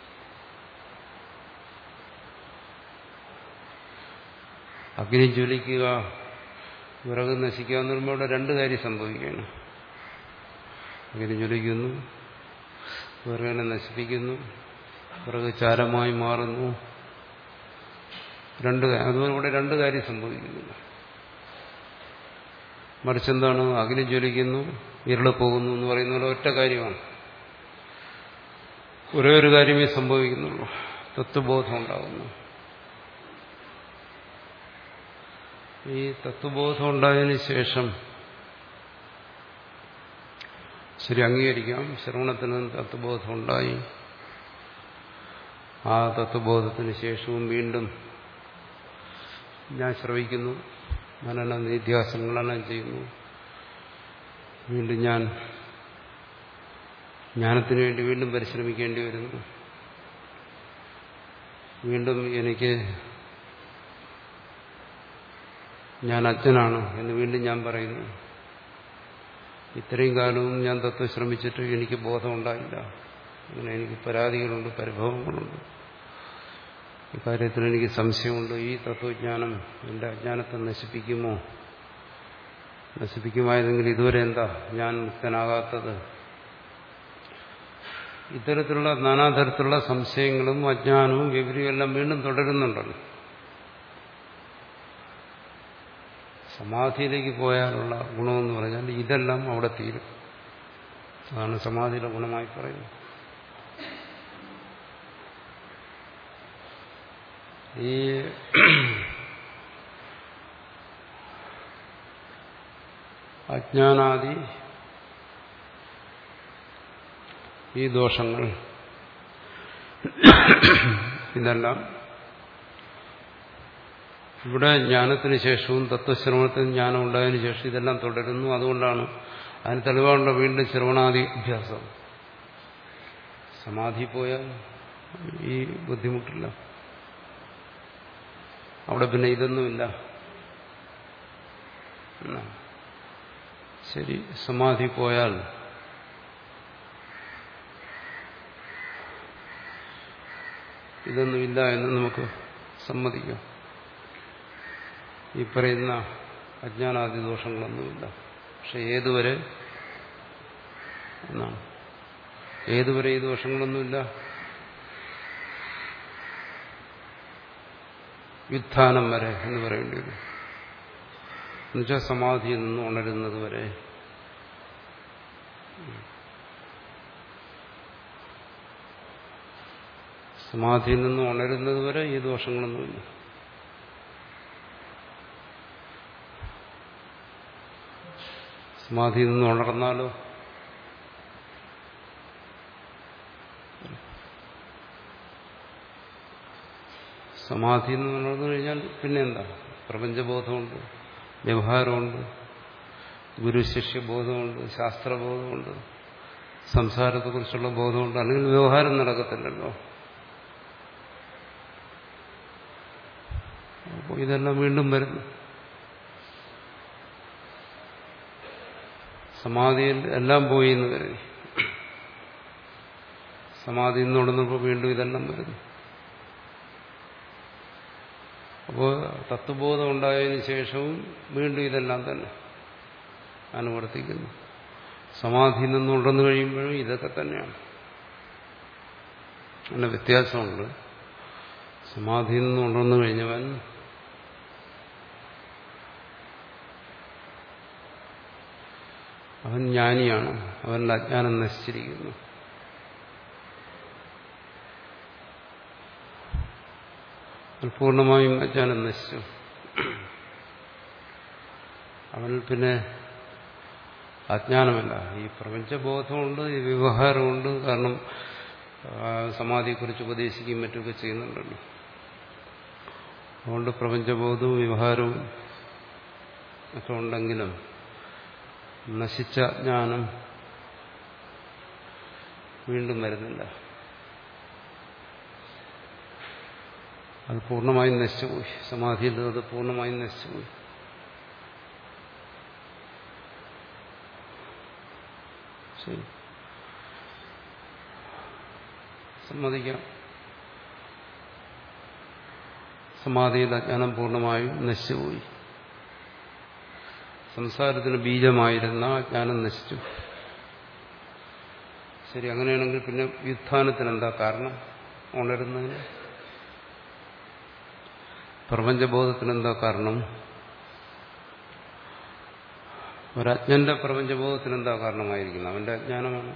Speaker 1: അഗ്നി ജ്വലിക്കുക വിറക് നശിക്കുക എന്ന് പറയുമ്പോൾ ഇവിടെ രണ്ട് കാര്യം സംഭവിക്കുകയാണ് അഗ്നി ജ്വലിക്കുന്നു വിറകിനെ നശിപ്പിക്കുന്നു വിറക് ചാരമായി മാറുന്നു രണ്ട് അതുപോലെ ഇവിടെ രണ്ട് കാര്യം സംഭവിക്കുന്നില്ല മറിച്ചെന്താണ് അഗ്നി ജ്വലിക്കുന്നു ഇരുള് പോകുന്നു എന്ന് പറയുന്ന പോലെ ഒറ്റ കാര്യമാണ് ഒരേ ഒരു കാര്യമേ സംഭവിക്കുന്നുള്ളൂ തത്വബോധം ഉണ്ടാകുന്നു ഈ തത്വബോധം ഉണ്ടായതിനു ശേഷം ശരി അംഗീകരിക്കാം ശ്രവണത്തിന് തത്വബോധം ഉണ്ടായി ആ തത്വബോധത്തിന് ശേഷവും വീണ്ടും ഞാൻ ശ്രവിക്കുന്നു മനന നിധ്യാസങ്ങളെല്ലാം ചെയ്യുന്നു വീണ്ടും ഞാൻ ജ്ഞാനത്തിന് വേണ്ടി വീണ്ടും പരിശ്രമിക്കേണ്ടി വരുന്നു വീണ്ടും എനിക്ക് ഞാൻ അച്ഛനാണ് എന്ന് വീണ്ടും ഞാൻ പറയുന്നു ഇത്രയും കാലവും ഞാൻ തത്വം ശ്രമിച്ചിട്ട് എനിക്ക് ബോധമുണ്ടായില്ല അങ്ങനെ എനിക്ക് പരാതികളുണ്ട് പരിഭവങ്ങളുണ്ട് ഇക്കാര്യത്തിൽ എനിക്ക് സംശയമുണ്ട് ഈ തത്വജ്ഞാനം എൻ്റെ അജ്ഞാനത്തെ നശിപ്പിക്കുമോ നശിപ്പിക്കുമായതെങ്കിൽ ഇതുവരെ എന്താ ഞാൻ മുക്തനാകാത്തത് ഇത്തരത്തിലുള്ള നാനാതരത്തിലുള്ള സംശയങ്ങളും അജ്ഞാനവും വിവരവും എല്ലാം വീണ്ടും തുടരുന്നുണ്ടല്ലോ സമാധിയിലേക്ക് പോയാലുള്ള ഗുണമെന്ന് പറഞ്ഞാൽ ഇതെല്ലാം അവിടെ തീരും അതാണ് സമാധിയുടെ ഗുണമായി പറയുന്നത് ഈ അജ്ഞാനാദി ഈ ദോഷങ്ങൾ ഇതെല്ലാം ഇവിടെ ജ്ഞാനത്തിന് ശേഷവും തത്വശ്രവണത്തിന് ജ്ഞാനം ഉണ്ടായതിനു ശേഷം ഇതെല്ലാം തുടരുന്നു അതുകൊണ്ടാണ് അതിന് തെളിവാണല്ലോ വീണ്ടും ശ്രവണാദി അഭ്യാസം സമാധി പോയാൽ ഈ ബുദ്ധിമുട്ടില്ല അവിടെ പിന്നെ ഇതൊന്നുമില്ല ശരി സമാധി പോയാൽ ഇതൊന്നുമില്ല എന്ന് നമുക്ക് സമ്മതിക്കാം ഈ പറയുന്ന അജ്ഞാനാദി ദോഷങ്ങളൊന്നുമില്ല പക്ഷെ ഏതുവരെ എന്നാണ് ഏതുവരെ ഈ ദോഷങ്ങളൊന്നുമില്ല വ്യുത്ഥാനം വരെ എന്ന് പറയേണ്ടി വരും എന്നുവെച്ചാൽ സമാധിയിൽ നിന്ന് ഉണരുന്നത് വരെ സമാധിയിൽ നിന്ന് ഉണരുന്നത് വരെ ഈ ദോഷങ്ങളൊന്നുമില്ല സമാധിയിൽ നിന്ന് ഉണർന്നാലോ സമാധിയിൽ നിന്ന് ഉണർന്നു കഴിഞ്ഞാൽ പിന്നെ എന്താ പ്രപഞ്ചബോധമുണ്ട് വ്യവഹാരമുണ്ട് ഗുരുശിഷ്യബോധമുണ്ട് ശാസ്ത്രബോധമുണ്ട് സംസാരത്തെക്കുറിച്ചുള്ള ബോധമുണ്ട് അല്ലെങ്കിൽ വ്യവഹാരം നടക്കത്തില്ലല്ലോ അപ്പോൾ ഇതെല്ലാം വീണ്ടും വരുന്നു സമാധിയിൽ എല്ലാം പോയി എന്ന് കരുതി സമാധി നിന്നുടന്നപ്പോൾ വീണ്ടും ഇതെല്ലാം വരുന്നു അപ്പോൾ തത്വബോധം ഉണ്ടായതിനു ശേഷവും വീണ്ടും ഇതെല്ലാം തന്നെ അനുവർത്തിക്കുന്നു സമാധിയിൽ നിന്നുണ്ടെന്ന് കഴിയുമ്പോഴും ഇതൊക്കെ തന്നെയാണ് അങ്ങനെ വ്യത്യാസമുണ്ട് സമാധിയിൽ നിന്നുണ്ടെന്ന് കഴിഞ്ഞവൻ അവൻ ജ്ഞാനിയാണ് അവന്റെ അജ്ഞാനം നശിച്ചിരിക്കുന്നു പൂർണ്ണമായും അജ്ഞാനം നശിച്ചു അവനിൽ പിന്നെ അജ്ഞാനമല്ല ഈ പ്രപഞ്ചബോധമുണ്ട് ഈ വ്യവഹാരമുണ്ട് കാരണം സമാധിയെക്കുറിച്ച് ഉപദേശിക്കുകയും മറ്റുമൊക്കെ ചെയ്യുന്നുണ്ടല്ലോ അതുകൊണ്ട് പ്രപഞ്ചബോധവും വ്യവഹാരവും ഒക്കെ ഉണ്ടെങ്കിലും നശിച്ച ജ്ഞാനം വീണ്ടും വരുന്നില്ല അത് പൂർണ്ണമായും നശിച്ചുപോയി സമാധിയിൽ അത് പൂർണ്ണമായും നശിച്ചുപോയി ശരി സമ്മതിക്കാം സമാധിയിൽ അജ്ഞാനം പൂർണ്ണമായും നശിച്ചുപോയി സംസാരത്തിന് ബീജമായിരുന്ന അജ്ഞാനം നശിച്ചു ശരി അങ്ങനെയാണെങ്കിൽ പിന്നെ വ്യുത്ഥാനത്തിന് എന്താ കാരണം ഉണരുന്നതിന് പ്രപഞ്ചബോധത്തിന് എന്താ കാരണം ഒരജ്ഞന്റെ പ്രപഞ്ചബോധത്തിന് എന്താ കാരണമായിരിക്കുന്നത് അവന്റെ അജ്ഞാനമാണ്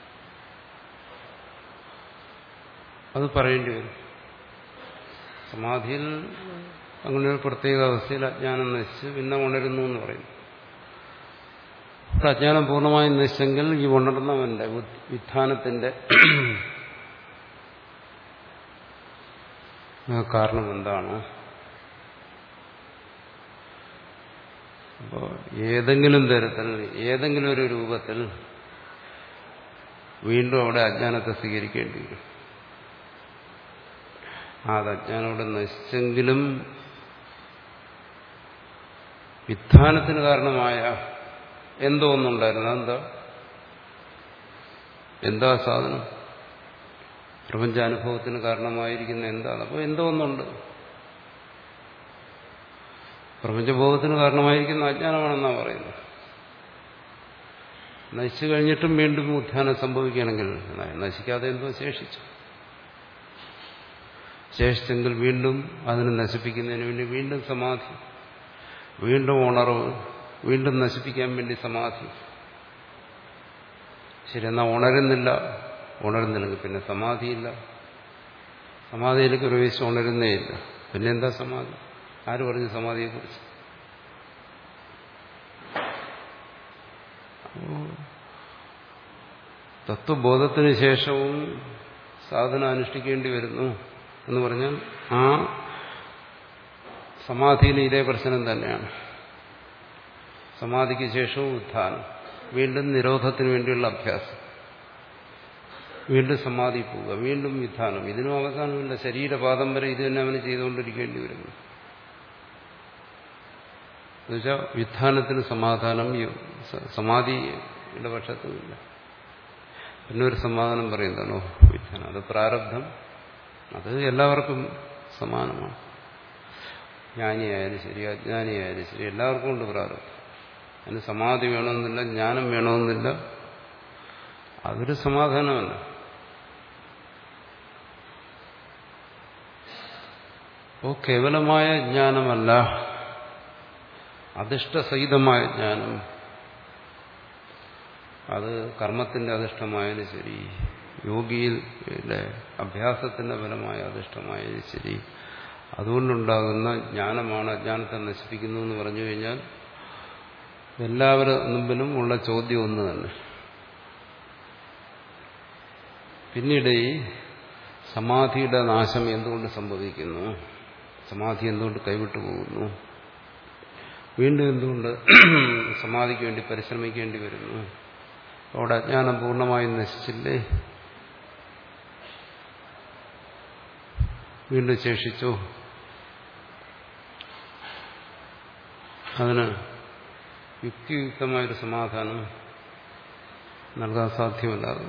Speaker 1: അത് പറയേണ്ടി വരും സമാധിയിൽ അങ്ങനെ ഒരു പ്രത്യേക അവസ്ഥയിൽ അജ്ഞാനം നശിച്ച് പിന്നെ ഉണരുന്നു എന്ന് പറയും അജ്ഞാനം പൂർണ്ണമായും നശിച്ചെങ്കിൽ ഈ ഉണർന്നവന്റെ വിധാനത്തിന്റെ കാരണം എന്താണ് അപ്പോൾ ഏതെങ്കിലും തരത്തിൽ ഏതെങ്കിലും ഒരു രൂപത്തിൽ വീണ്ടും അവിടെ അജ്ഞാനത്തെ സ്വീകരിക്കേണ്ടി വരും അത് അജ്ഞാനം അവിടെ നശിച്ചെങ്കിലും വിധാനത്തിന് കാരണമായ എന്തോ ഒന്നുണ്ടായിരുന്നു അതെന്താ എന്താ സാധനം പ്രപഞ്ചാനുഭവത്തിന് കാരണമായിരിക്കുന്ന എന്താണ് അപ്പോൾ എന്തോ ഒന്നുണ്ട് പ്രപഞ്ചബോധത്തിന് കാരണമായിരിക്കുന്ന അജ്ഞാനമാണെന്നാണ് പറയുന്നത് നശിച്ചു കഴിഞ്ഞിട്ടും വീണ്ടും ഉത്ഥാനം സംഭവിക്കുകയാണെങ്കിൽ നശിക്കാതെ എന്തോ ശേഷിച്ചു ശേഷിച്ചെങ്കിൽ വീണ്ടും അതിനെ നശിപ്പിക്കുന്നതിന് വേണ്ടി വീണ്ടും സമാധി വീണ്ടും ഉണർവ് വീണ്ടും നശിപ്പിക്കാൻ വേണ്ടി സമാധി ശരി എന്നാൽ ഉണരുന്നില്ല ഉണരുന്നില്ലെങ്കിൽ പിന്നെ സമാധിയില്ല സമാധിയിലേക്ക് പ്രവേശിച്ച് ഉണരുന്നേ ഇല്ല പിന്നെ എന്താ സമാധി ആര് പറഞ്ഞു സമാധിയെക്കുറിച്ച് തത്വബോധത്തിന് ശേഷവും സാധന അനുഷ്ഠിക്കേണ്ടി വരുന്നു എന്ന് പറഞ്ഞാൽ ആ സമാധിയിൽ ഇതേ പ്രശ്നം തന്നെയാണ് സമാധിക്ക് ശേഷവും ഉത്ഥാനം വീണ്ടും നിരോധത്തിന് വേണ്ടിയുള്ള അഭ്യാസം വീണ്ടും സമാധി പോവുക വീണ്ടും വിധാനം ഇതിനും അവസാനമില്ല ശരീരപാദം വരെ ഇത് തന്നെ അവന് ചെയ്തുകൊണ്ടിരിക്കേണ്ടി വരുന്നു എന്നുവെച്ചാൽ വിധാനത്തിന് സമാധാനം സമാധിയുടെ പക്ഷത്തുമില്ല പിന്നെ ഒരു സമാധാനം പറയുന്നതാണോ വിധാനം അത് പ്രാരബ്ധം അത് എല്ലാവർക്കും സമാനമാണ് ജ്ഞാനിയായാലും ശരി അജ്ഞാനിയായാലും ശരി എല്ലാവർക്കും ഉണ്ട് പ്രാരബ്ധം അതിന് സമാധി വേണമെന്നില്ല ജ്ഞാനം വേണമെന്നില്ല അതൊരു സമാധാനമല്ല അപ്പോൾ കേവലമായ ജ്ഞാനമല്ല അധിഷ്ഠസഹിതമായ ജ്ഞാനം അത് കർമ്മത്തിന്റെ അധിഷ്ഠമായാലും ശരി യോഗിയിലെ അഭ്യാസത്തിന്റെ ഫലമായ അധിഷ്ഠമായാലും ശരി അതുകൊണ്ടുണ്ടാകുന്ന ജ്ഞാനമാണ് അജ്ഞാനത്തെ നശിപ്പിക്കുന്നു എന്ന് പറഞ്ഞു കഴിഞ്ഞാൽ എല്ലാവരുടെ മുമ്പിലും ഉള്ള ചോദ്യം ഒന്ന് തന്നെ പിന്നീട് ഈ സമാധിയുടെ നാശം എന്തുകൊണ്ട് സംഭവിക്കുന്നു സമാധി എന്തുകൊണ്ട് കൈവിട്ടു പോകുന്നു വീണ്ടും എന്തുകൊണ്ട് സമാധിക്ക് വേണ്ടി പരിശ്രമിക്കേണ്ടി വരുന്നു അവിടെ അജ്ഞാനം പൂർണ്ണമായും നശിച്ചില്ലേ വീണ്ടും ശേഷിച്ചോ അതിന് യുക്തിയുക്തമായൊരു സമാധാനം നൽകാൻ സാധ്യമല്ലാതെ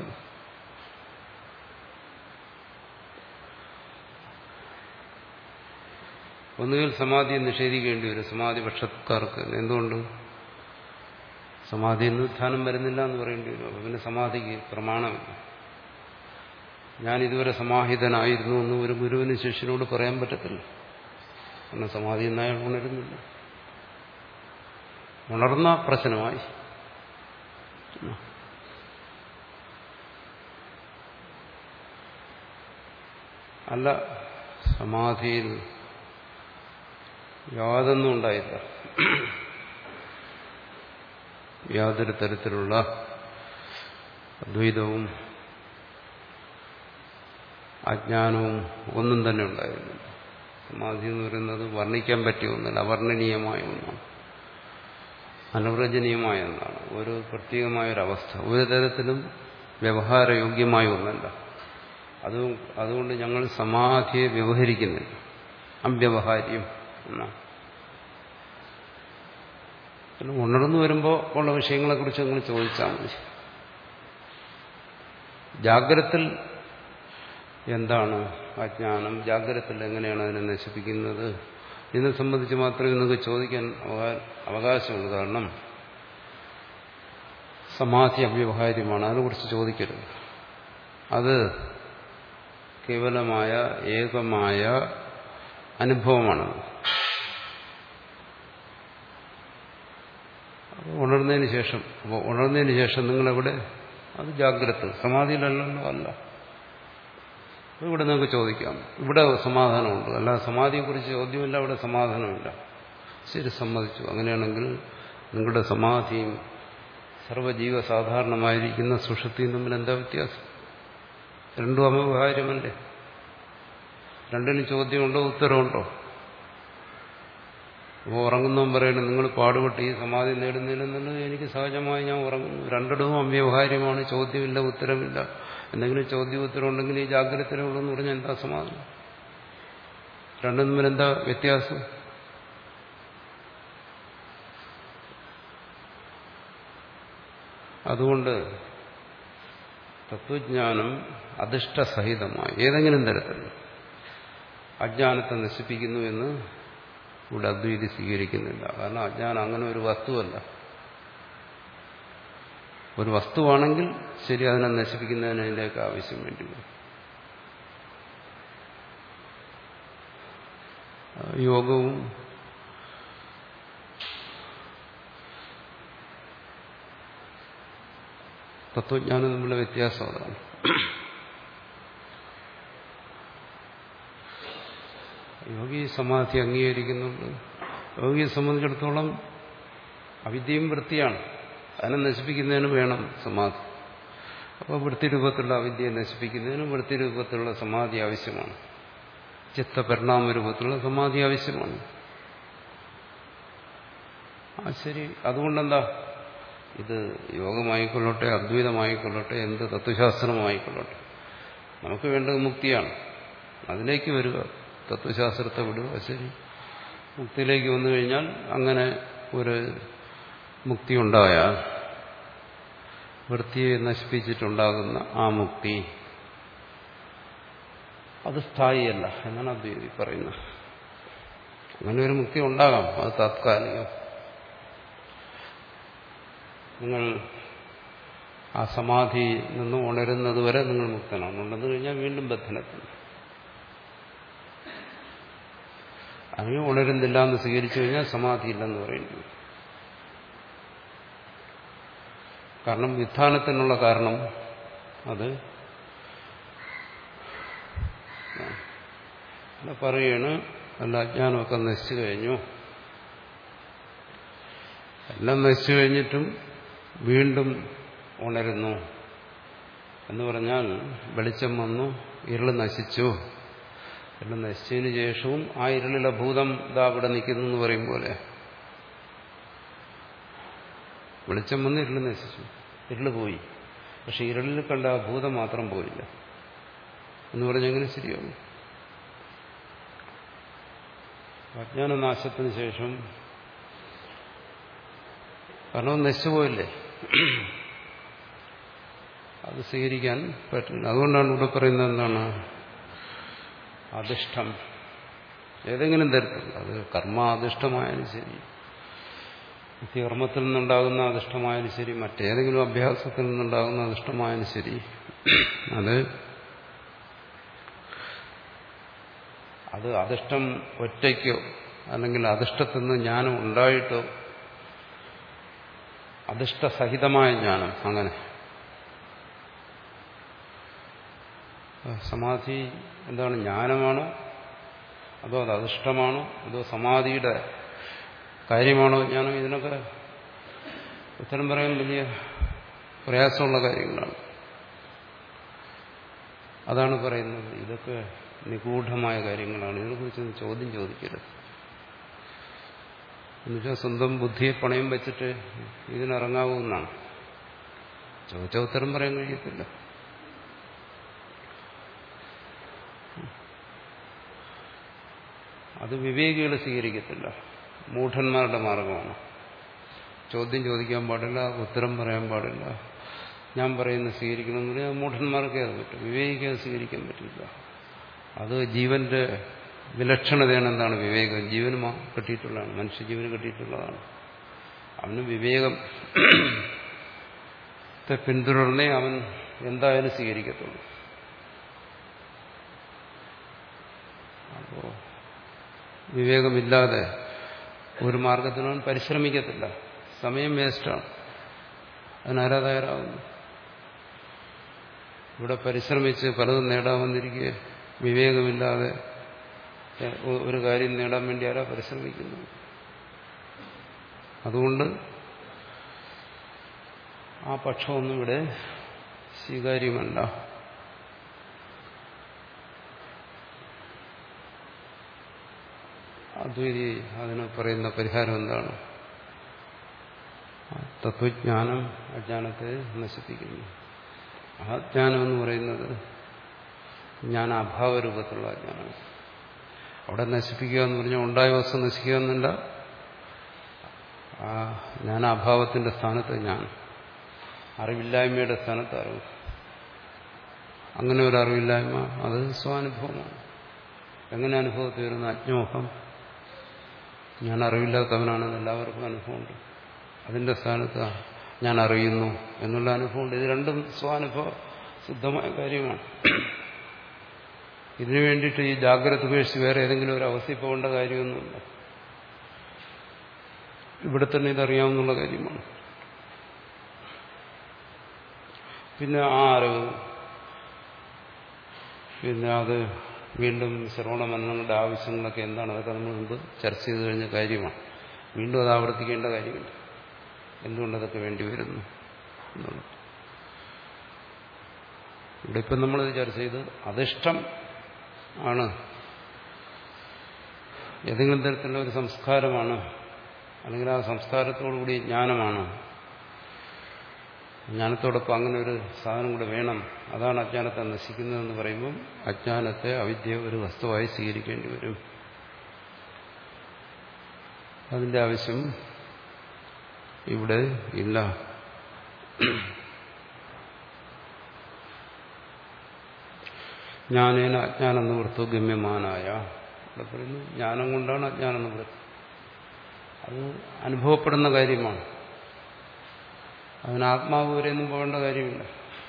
Speaker 1: ഒന്നുകിൽ സമാധിയെ നിഷേധിക്കേണ്ടി വരും സമാധി പക്ഷക്കാർക്ക് എന്തുകൊണ്ട് സമാധി എന്ന് ധ്യാനം വരുന്നില്ല എന്ന് പറയേണ്ടി വരും അപ്പൊ പിന്നെ സമാധിക്ക് പ്രമാണമില്ല ഞാൻ ഇതുവരെ സമാഹിതനായിരുന്നു എന്ന് ഒരു ഗുരുവിന് ശിഷ്യനോട് പറയാൻ പറ്റത്തില്ല കാരണം സമാധി എന്നയാൾ ഉണരുന്നില്ല ഉണർന്ന പ്രശ്നമായി അല്ല സമാധിയിൽ യാതൊന്നും ഉണ്ടായില്ല യാതൊരു തരത്തിലുള്ള അദ്വൈതവും അജ്ഞാനവും ഒന്നും തന്നെ ഉണ്ടായിരുന്നില്ല സമാധി എന്ന് പറയുന്നത് വർണ്ണിക്കാൻ പറ്റിയ ഒന്നല്ല അവർണ്ണനീയമായ ഒന്നാണ് അനവ്രജനീയമായ ഒന്നാണ് ഒരു പ്രത്യേകമായ ഒരു അവസ്ഥ ഒരു തരത്തിലും വ്യവഹാരയോഗ്യമായ ഒന്നല്ല അത് അതുകൊണ്ട് ഞങ്ങൾ സമാധിയെ വ്യവഹരിക്കുന്നില്ല അവ്യവഹാര്യം എന്നാണ് പിന്നെ ഉണർന്നു വരുമ്പോൾ ഉള്ള വിഷയങ്ങളെക്കുറിച്ച് നിങ്ങൾ ചോദിച്ചാൽ മതി ജാഗ്രത്തിൽ എന്താണ് അജ്ഞാനം ജാഗ്രതത്തിൽ എങ്ങനെയാണ് അതിനെ നശിപ്പിക്കുന്നത് ഇതിനെ സംബന്ധിച്ച് മാത്രമേ നിങ്ങൾക്ക് ചോദിക്കാൻ അവകാശമുള്ളൂ കാരണം സമാധി അവ്യവഹാര്യമാണ് അതിനെക്കുറിച്ച് ചോദിക്കരുത് അത് കേവലമായ ഏകമായ അനുഭവമാണ് ഉണർന്നതിന് ശേഷം അപ്പോൾ ഉണർന്നതിന് ശേഷം നിങ്ങളെവിടെ അത് ജാഗ്രത സമാധിയിലല്ലല്ലോ അല്ല ഇവിടെ നിങ്ങൾക്ക് ചോദിക്കാം ഇവിടെ സമാധാനമുണ്ട് അല്ല സമാധിയെക്കുറിച്ച് ചോദ്യമില്ല അവിടെ സമാധാനമില്ല ശരി സമ്മതിച്ചു അങ്ങനെയാണെങ്കിൽ നിങ്ങളുടെ സമാധിയും സർവജീവ സാധാരണമായിരിക്കുന്ന സുഷത്തിയും തമ്മിൽ എന്താ വ്യത്യാസം രണ്ടും അമവകാര്യമല്ലേ രണ്ടിനും ചോദ്യമുണ്ടോ ഉത്തരവുണ്ടോ അപ്പോൾ ഉറങ്ങുന്നവൻ പറയണം നിങ്ങൾ പാടുപെട്ട് ഈ സമാധി നേടുന്നില്ലെന്നുള്ളത് എനിക്ക് സഹജമായി ഞാൻ ഉറങ്ങുന്നു രണ്ടിടവും അവ്യവഹാര്യമാണ് ചോദ്യമില്ല ഉത്തരമില്ല എന്തെങ്കിലും ചോദ്യം ഉത്തരം ഉണ്ടെങ്കിൽ ഈ ജാഗ്രതയിലുള്ളൂ എന്ന് പറഞ്ഞാൽ എന്താ സമാധാനം രണ്ടും തമ്മിൽ എന്താ വ്യത്യാസം അതുകൊണ്ട് തത്വജ്ഞാനം അധിഷ്ഠസഹിതമായി ഏതെങ്കിലും തരത്തിൽ അജ്ഞാനത്തെ നശിപ്പിക്കുന്നു എന്ന് ഇവിടെ അദ്വൈതി സ്വീകരിക്കുന്നില്ല കാരണം അജ്ഞാനം അങ്ങനെ ഒരു വസ്തുവല്ല ഒരു വസ്തുവാണെങ്കിൽ ശരി അതിനെ നശിപ്പിക്കുന്നതിന് അതിൻ്റെയൊക്കെ ആവശ്യം വേണ്ടി വരും യോഗവും തത്വജ്ഞാനം തമ്മിലുള്ള വ്യത്യാസം അതാണ് യോഗി സമാധി അംഗീകരിക്കുന്നുണ്ട് യോഗിയെ സംബന്ധിച്ചിടത്തോളം അവിദ്യയും വൃത്തിയാണ് അതിനെ നശിപ്പിക്കുന്നതിന് വേണം സമാധി അപ്പോൾ വൃത്തിരൂപത്തിലുള്ള അവിദ്യയെ നശിപ്പിക്കുന്നതിന് വൃത്തിരൂപത്തിലുള്ള സമാധി ആവശ്യമാണ് ചിത്തപരിണാമ രൂപത്തിലുള്ള സമാധി ആവശ്യമാണ് ആ ശരി അതുകൊണ്ടെന്താ ഇത് യോഗമായിക്കൊള്ളട്ടെ അദ്വൈതമായിക്കൊള്ളട്ടെ എന്ത് തത്വശാസ്ത്രമായിക്കൊള്ളട്ടെ നമുക്ക് വേണ്ടത് മുക്തിയാണ് അതിലേക്ക് വരിക തത്വശാസ്ത്രത്തെ വിടുക ശരി മുക്തിയിലേക്ക് വന്നു കഴിഞ്ഞാൽ അങ്ങനെ ഒരു മുക്തി ഉണ്ടായാൽ വൃത്തിയെ നശിപ്പിച്ചിട്ടുണ്ടാകുന്ന ആ മുക്തി അത് സ്ഥായിയല്ല എന്നാണ് അദ്വൈതി പറയുന്നത് അങ്ങനെ ഒരു മുക്തി ഉണ്ടാകാം അത് താത്കാലികം നിങ്ങൾ ആ സമാധി നിന്ന് ഉണരുന്നത് വരെ നിങ്ങൾ മുക്തനാണ് ഉണ്ടെന്ന് കഴിഞ്ഞാൽ വീണ്ടും ബന്ധനത്തിന് അങ്ങനെ ഉണരുന്നില്ല എന്ന് സ്വീകരിച്ചു കഴിഞ്ഞാൽ സമാധി ഇല്ലെന്ന് പറയേണ്ടി വരും കാരണം വിധാനത്തിനുള്ള കാരണം അത് പറയാണ് അല്ല അജ്ഞാനമൊക്കെ നശിച്ചു കഴിഞ്ഞു എല്ലാം നശിച്ചു കഴിഞ്ഞിട്ടും വീണ്ടും ഉണരുന്നു എന്ന് പറഞ്ഞാൽ വെളിച്ചം വന്നു ഇരുൾ നശിച്ചു ഇരുൾ നശിച്ചതിന് ശേഷവും ആ ഇരുളിലെ ഭൂതം ഇതാ അവിടെ നിൽക്കുന്നു എന്ന് പറയും പോലെ വെളിച്ചം വന്ന് ഇരുൾ നശിച്ചു ഇരുള് പോയി പക്ഷെ ഇരുളിൽ കണ്ട ആ ഭൂതം മാത്രം പോയില്ല എന്ന് പറഞ്ഞെങ്ങനെ ശരിയാവും അജ്ഞാനനാശത്തിന് ശേഷം കാരണം നശിച്ചുപോയില്ലേ അത് സ്വീകരിക്കാൻ പറ്റില്ല അതുകൊണ്ടാണ് ഇവിടെ പറയുന്നത് എന്താണ് അധിഷ്ഠം ഏതെങ്കിലും തരത്തിൽ അത് കർമാധിഷ്ഠമായാലും ശരി കർമ്മത്തിൽ നിന്നുണ്ടാകുന്ന അധിഷ്ഠമായാലും ശരി മറ്റേതെങ്കിലും അഭ്യാസത്തിൽ നിന്നുണ്ടാകുന്ന അധിഷ്ഠമായാലും ശരി അത് അത് അധിഷ്ഠം ഒറ്റയ്ക്കോ അല്ലെങ്കിൽ അധിഷ്ഠത്തിൽ നിന്ന് ജ്ഞാനം ഉണ്ടായിട്ടോ അധിഷ്ഠസഹിതമായ ജ്ഞാനം അങ്ങനെ സമാധി എന്താണ് ജ്ഞാനമാണോ അതോ അത് അധിഷ്ഠമാണോ അതോ സമാധിയുടെ കാര്യമാണോ ജ്ഞാനം ഇതിനൊക്കെ ഉത്തരം പറയാൻ വലിയ പ്രയാസമുള്ള കാര്യങ്ങളാണ് അതാണ് പറയുന്നത് ഇതൊക്കെ നിഗൂഢമായ കാര്യങ്ങളാണ് ഇതിനെക്കുറിച്ച് ചോദ്യം ചോദിക്കരുത് എന്നുവെച്ചാൽ സ്വന്തം ബുദ്ധിയെ പണയം വെച്ചിട്ട് ഇതിനിറങ്ങാവുന്നതാണ് ചോദിച്ച ഉത്തരം പറയാൻ കഴിയത്തില്ല അത് വിവേകികൾ സ്വീകരിക്കത്തില്ല മൂഢന്മാരുടെ മാർഗമാണ് ചോദ്യം ചോദിക്കാൻ പാടില്ല ഉത്തരം പറയാൻ പാടില്ല ഞാൻ പറയുന്നത് സ്വീകരിക്കണമെന്ന് പറഞ്ഞാൽ മൂഢന്മാർക്കേ അത് പറ്റും വിവേകിക്ക് അത് സ്വീകരിക്കാൻ പറ്റില്ല അത് ജീവന്റെ വിലക്ഷണതയാണ് എന്താണ് വിവേകം ജീവന് കിട്ടിയിട്ടുള്ളതാണ് മനുഷ്യജീവന് കിട്ടിയിട്ടുള്ളതാണ് അവന് വിവേകം പിന്തുടർന്നേ അവൻ എന്തായാലും സ്വീകരിക്കത്തുള്ളൂ അപ്പോ വിവേകമില്ലാതെ ഒരു മാർഗത്തിനും അവൻ പരിശ്രമിക്കത്തില്ല സമയം വേസ്റ്റാണ് അതിനാരാ തയ്യാറാവുന്നു ഇവിടെ പരിശ്രമിച്ച് പലതും നേടാമെന്നിരിക്കെ വിവേകമില്ലാതെ ഒരു കാര്യം നേടാൻ വേണ്ടി ആരാ പരിശ്രമിക്കുന്നു അതുകൊണ്ട് ആ പക്ഷമൊന്നും ഇവിടെ സ്വീകാര്യമല്ല അദ്വൈതി അതിന് പറയുന്ന പരിഹാരം എന്താണ് തത്വജ്ഞാനം അജ്ഞാനത്തെ നശിപ്പിക്കുന്നു അജ്ഞാനം എന്ന് പറയുന്നത് ജ്ഞാന അഭാവ രൂപത്തിലുള്ള അജ്ഞാനം അവിടെ നശിപ്പിക്കുക എന്ന് പറഞ്ഞാൽ ഉണ്ടായ വസ്തു നശിക്കുക എന്നല്ല ആ ജ്ഞാനാഭാവത്തിന്റെ സ്ഥാനത്ത് ഞാൻ അറിവില്ലായ്മയുടെ സ്ഥാനത്ത് അറിവ് അങ്ങനെ ഒരു അറിവില്ലായ്മ അത് സ്വാനുഭവമാണ് എങ്ങനെ അനുഭവത്തിൽ വരുന്ന അജ്ഞോഹം ഞാൻ അറിവില്ലാത്തവനാണെന്ന് എല്ലാവർക്കും അനുഭവമുണ്ട് അതിന്റെ സ്ഥാനത്ത് ഞാൻ അറിയുന്നു എന്നുള്ള അനുഭവമുണ്ട് ഇത് രണ്ടും സ്വാനുഭവ സിദ്ധമായ കാര്യമാണ് ഇതിനു വേണ്ടിയിട്ട് ഈ ജാഗ്രത ഉപേക്ഷിച്ച് വേറെ ഏതെങ്കിലും ഒരു അവസ്ഥയിൽ പോകേണ്ട കാര്യമൊന്നുമില്ല ഇവിടെ തന്നെ ഇതറിയാവുന്ന കാര്യമാണ് പിന്നെ ആ അറിവ് പിന്നെ അത് വീണ്ടും ശ്രവണ മനനങ്ങളുടെ ആവശ്യങ്ങളൊക്കെ എന്താണ് അതൊക്കെ നമ്മൾ മുമ്പ് ചർച്ച ചെയ്ത് കഴിഞ്ഞ കാര്യമാണ് വീണ്ടും അത് ആവർത്തിക്കേണ്ട കാര്യമില്ല എന്തുകൊണ്ടതൊക്കെ വേണ്ടി വരുന്നു എന്നുള്ളത് ഇവിടെ ഇപ്പം നമ്മളത് ചർച്ച ചെയ്ത് അധിഷ്ടം ആണ് ഏതെങ്കിലും തരത്തിലുള്ള ഒരു സംസ്കാരമാണ് അല്ലെങ്കിൽ ആ സംസ്കാരത്തോടുകൂടി ജ്ഞാനമാണ് ജ്ഞാനത്തോടൊപ്പം അങ്ങനെ ഒരു സാധനം കൂടെ വേണം അതാണ് അജ്ഞാനത്തെ നശിക്കുന്നതെന്ന് പറയുമ്പം അജ്ഞാനത്തെ അവിദ്യ ഒരു വസ്തുവായി സ്വീകരിക്കേണ്ടി വരും അതിന്റെ ആവശ്യം ഇവിടെ ഇല്ല ജ്ഞാനേന അജ്ഞാനം നിവൃത്തു ഗമ്യമാനായ ഇവിടെ പറയുന്നു ജ്ഞാനം കൊണ്ടാണ് അജ്ഞാനം നിവൃത്തി അത് അനുഭവപ്പെടുന്ന കാര്യമാണ് അതിന് ആത്മാവ് വരെയൊന്നും പോകേണ്ട കാര്യമില്ല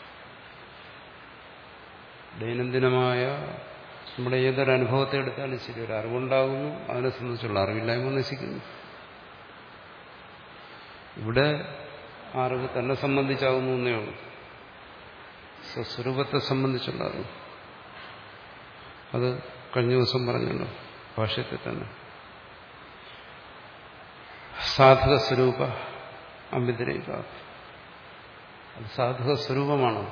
Speaker 1: ദൈനംദിനമായ നമ്മുടെ ഏതൊരു അനുഭവത്തെ എടുത്താലും ശരി ഒരു അറിവുണ്ടാകുന്നു അതിനെ സംബന്ധിച്ചുള്ള അറിവില്ലായ്മ നശിക്കുന്നു ഇവിടെ അറിവ് തന്നെ സംബന്ധിച്ചാകുന്നു എന്നേ ഉള്ളൂ സ്വസ്വരൂപത്തെ സംബന്ധിച്ചുള്ള അറിവ് അത് കഴിഞ്ഞ ദിവസം പറഞ്ഞല്ലോ ഭാഷ്യത്തിൽ തന്നെ സാധക സ്വരൂപ അമ്പിതിരേക അത് സാധക സ്വരൂപമാണ്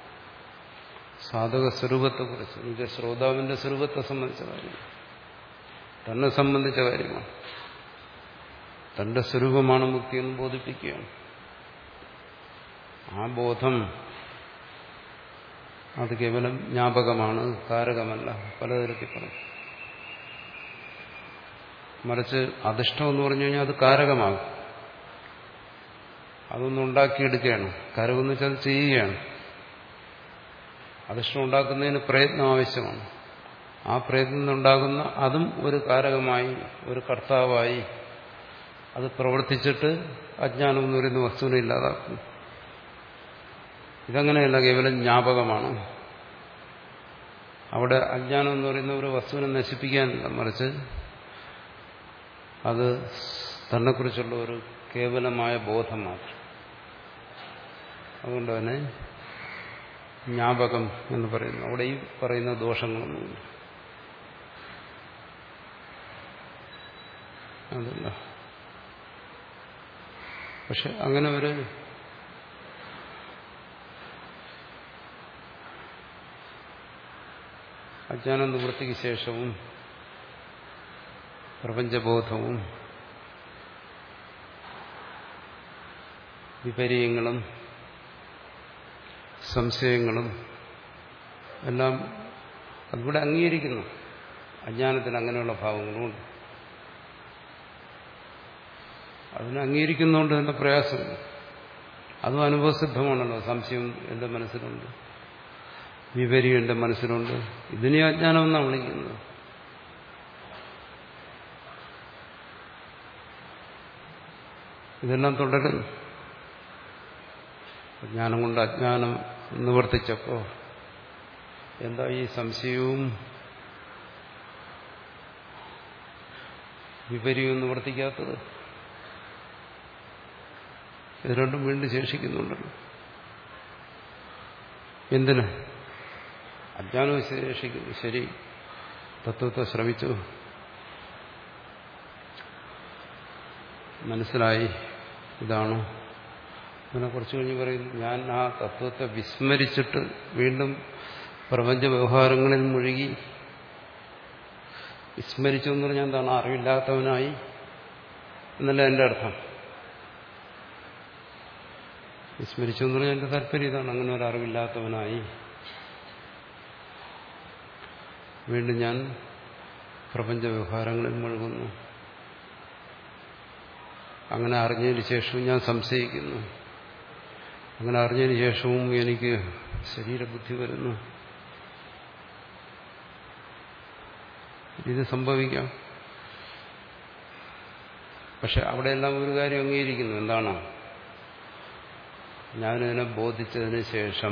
Speaker 1: സാധക സ്വരൂപത്തെക്കുറിച്ച് എനിക്ക് ശ്രോതാവിന്റെ സ്വരൂപത്തെ സംബന്ധിച്ച കാര്യം തന്നെ സംബന്ധിച്ച കാര്യമാണ് തന്റെ സ്വരൂപമാണ് മുക്തി എന്ന് ബോധിപ്പിക്കുകയാണ് ആ ബോധം അത് കേവലം ജ്ഞാപകമാണ് കാരകമല്ല പലതരത്തിൽ പറയും മറിച്ച് അധിഷ്ടം എന്ന് പറഞ്ഞു കഴിഞ്ഞാൽ അത് കാരകമാകും അതൊന്നും ഉണ്ടാക്കിയെടുക്കുകയാണ് കാരകം എന്ന് വെച്ചാൽ അത് ചെയ്യുകയാണ് അധിഷ്ഠം ഉണ്ടാക്കുന്നതിന് പ്രയത്നം ആവശ്യമാണ് ആ പ്രയത്നം ഉണ്ടാകുന്ന അതും ഒരു കാരകമായി ഒരു കർത്താവായി അത് പ്രവർത്തിച്ചിട്ട് അജ്ഞാനം എന്ന് പറയുന്ന വസ്തുവിനെ ഇല്ലാതാക്കും ഇതങ്ങനെയല്ല കേവലം ജ്ഞാപകമാണ് അവിടെ അജ്ഞാനം എന്ന് പറയുന്ന ഒരു വസ്തുവിനെ നശിപ്പിക്കാനില്ല മറിച്ച് അത് തന്നെക്കുറിച്ചുള്ള ഒരു കേവലമായ ബോധം മാത്രം അതുകൊണ്ട് തന്നെ ജ്ഞാപകം എന്ന് പറയുന്നു അവിടെ ഈ പറയുന്ന ദോഷങ്ങളൊന്നുമില്ല അതല്ല പക്ഷെ അങ്ങനെ ഒരു അജ്ഞാന നിവൃത്തിക്ക് ശേഷവും പ്രപഞ്ചബോധവും വിപര്യങ്ങളും സംശയങ്ങളും എല്ലാം അതിവിടെ അംഗീകരിക്കുന്നു അജ്ഞാനത്തിന് അങ്ങനെയുള്ള ഭാവങ്ങളുമുണ്ട് അതിനെ അംഗീകരിക്കുന്നതുകൊണ്ട് തന്നെ പ്രയാസമില്ല അതും അനുഭവസിദ്ധമാണല്ലോ സംശയം എന്റെ മനസ്സിലുണ്ട് വിപര്യം എന്റെ മനസ്സിലുണ്ട് ഇതിനെ അജ്ഞാനം എന്നാണ് വിളിക്കുന്നത് ഇതെല്ലാം തുടരുന്നു ജ്ഞാനം കൊണ്ട് അജ്ഞാനം നിവർത്തിച്ചപ്പോ എന്താ ഈ സംശയവും വിപര്യവും നിവർത്തിക്കാത്തത് ഇത് രണ്ടും വീണ്ടും ശേഷിക്കുന്നുണ്ടല്ലോ എന്തിന് അജ്ഞാനവും ശേഷിക്കുന്നു ശരി തത്വത്തെ ശ്രമിച്ചു മനസ്സിലായി ഇതാണ് അങ്ങനെ കുറച്ചു കഴിഞ്ഞ് പറയുന്നു ഞാൻ ആ തത്വത്തെ വിസ്മരിച്ചിട്ട് വീണ്ടും പ്രപഞ്ച വ്യവഹാരങ്ങളിൽ മുഴുകി വിസ്മരിച്ചു എന്ന് പറഞ്ഞാൽ എന്താണ് അറിവില്ലാത്തവനായി എന്നല്ല എൻ്റെ അർത്ഥം വിസ്മരിച്ചു എന്ന് പറഞ്ഞാൽ എൻ്റെ താല്പര്യം ഇതാണ് അങ്ങനെ ഒരു അറിവില്ലാത്തവനായി വീണ്ടും ഞാൻ പ്രപഞ്ച വ്യവഹാരങ്ങളിൽ മുഴുകുന്നു അങ്ങനെ അറിഞ്ഞതിന് ശേഷവും ഞാൻ സംശയിക്കുന്നു അങ്ങനെ അറിഞ്ഞതിന് ശേഷവും എനിക്ക് ശരീരബുദ്ധി വരുന്നു ഇത് സംഭവിക്കാം പക്ഷെ അവിടെയെല്ലാം ഒരു കാര്യം അംഗീകരിക്കുന്നു എന്താണ് ഞാനിതിനെ ബോധിച്ചതിന് ശേഷം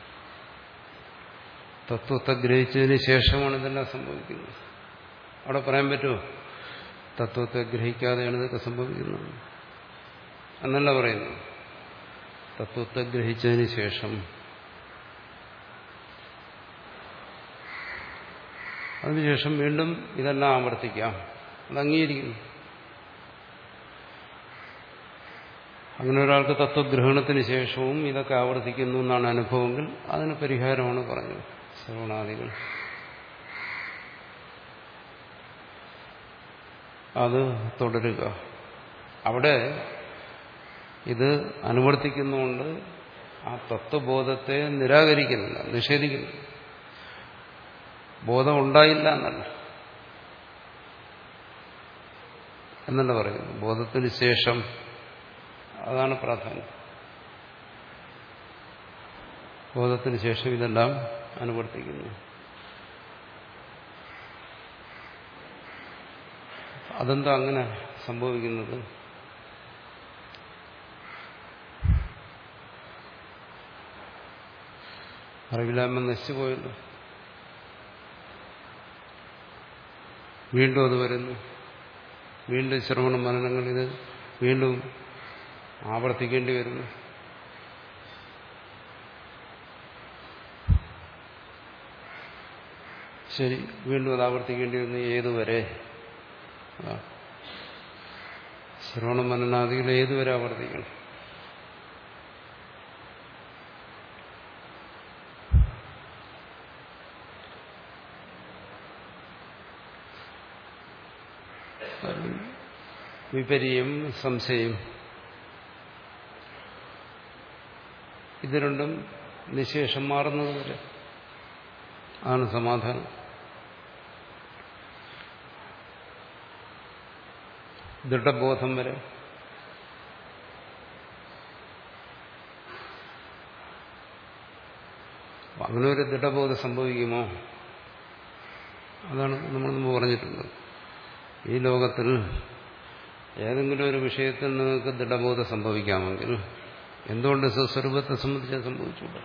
Speaker 1: തത്വത്തെ ഗ്രഹിച്ചതിന് ശേഷമാണ് ഇതെല്ലാം സംഭവിക്കുന്നത് അവിടെ പറയാൻ പറ്റുമോ തത്വത്തെ ഗ്രഹിക്കാതെയാണ് ഇതൊക്കെ സംഭവിക്കുന്നത് എന്നല്ല പറയുന്നു തത്വത്തെ ഗ്രഹിച്ചതിന് ശേഷം അതിനുശേഷം വീണ്ടും ഇതെല്ലാം ആവർത്തിക്കാം അത് അംഗീകരിക്കുന്നു അങ്ങനെ ഒരാൾക്ക് തത്വഗ്രഹണത്തിന് ശേഷവും ഇതൊക്കെ ആവർത്തിക്കുന്നു എന്നാണ് അനുഭവമെങ്കിൽ അതിന് പരിഹാരമാണ് പറഞ്ഞത് ശ്രവണാദികൾ അത് തുടരുക അവിടെ ഇത് അനുവർത്തിക്കുന്നുകൊണ്ട് ആ തത്വബോധത്തെ നിരാകരിക്കുന്നില്ല നിഷേധിക്കുന്നില്ല ബോധം ഉണ്ടായില്ല എന്നല്ല എന്നല്ല പറയുന്നു ബോധത്തിന് ശേഷം അതാണ് പ്രാധാന്യം ബോധത്തിന് ശേഷം ഇതെല്ലാം അനുവർത്തിക്കുന്നു അതെന്താ അങ്ങനെ സംഭവിക്കുന്നത് അറിവില്ലായ്മ നശിച്ചുപോയല്ലോ വീണ്ടും അത് വരുന്നു വീണ്ടും ശ്രവണ മനനങ്ങൾ ഇത് വീണ്ടും ആവർത്തിക്കേണ്ടി വരുന്നു ശരി വീണ്ടും അത് ആവർത്തിക്കേണ്ടി വരുന്നു ഏതുവരെ ശ്രവണ മനനാദികൾ ഏതുവരെ ആവർത്തിക്കണം വിപര്യം സംശയം ഇത് രണ്ടും നിശേഷം മാറുന്നത് വരെ ആണ് സമാധാനം ദൃഢബോധം വരെ അപ്പം അങ്ങനെ ഒരു ദൃഢബോധം സംഭവിക്കുമോ അതാണ് നമ്മൾ മുമ്പ് പറഞ്ഞിട്ടുള്ളത് ഈ ലോകത്തിൽ ഏതെങ്കിലും ഒരു വിഷയത്തിൽ നിങ്ങൾക്ക് ദൃഢബോധം സംഭവിക്കാമെങ്കിൽ എന്തുകൊണ്ട് സ്വസ്വരൂപത്തെ സംബന്ധിച്ച് സംഭവിച്ചുകൂടാ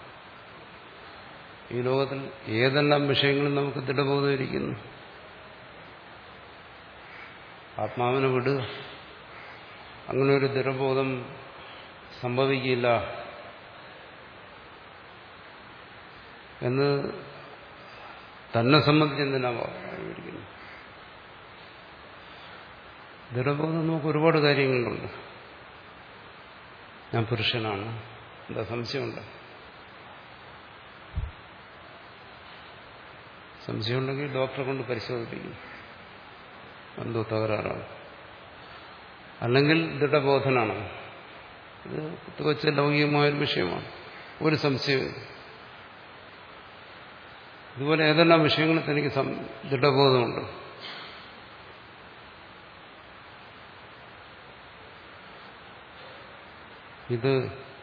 Speaker 1: ഈ ലോകത്തിൽ ഏതെല്ലാം വിഷയങ്ങളും നമുക്ക് ദൃഢബോധം ഇരിക്കുന്നു ആത്മാവിനെ വിടുക അങ്ങനെ ഒരു ദൃഢബോധം സംഭവിക്കില്ല എന്ന് തന്നെ സംബന്ധിച്ച് എന്തിനാ വിവരിക്കുന്നു ദൃഢബോധം നമുക്ക് ഒരുപാട് കാര്യങ്ങളുണ്ട് ഞാൻ പുരുഷനാണ് എന്താ സംശയമുണ്ട് സംശയമുണ്ടെങ്കിൽ ഡോക്ടറെ കൊണ്ട് പരിശോധിപ്പിക്കും എന്തോ തകരാറാണ് അല്ലെങ്കിൽ ദൃഢബോധനാണ് ഇത് തികച്ച ലൗകികമായൊരു വിഷയമാണ് ഒരു സംശയവും ഇതുപോലെ ഏതെല്ലാം വിഷയങ്ങളിൽ തനിക്ക് ദൃഢബോധമുണ്ട് ഇത്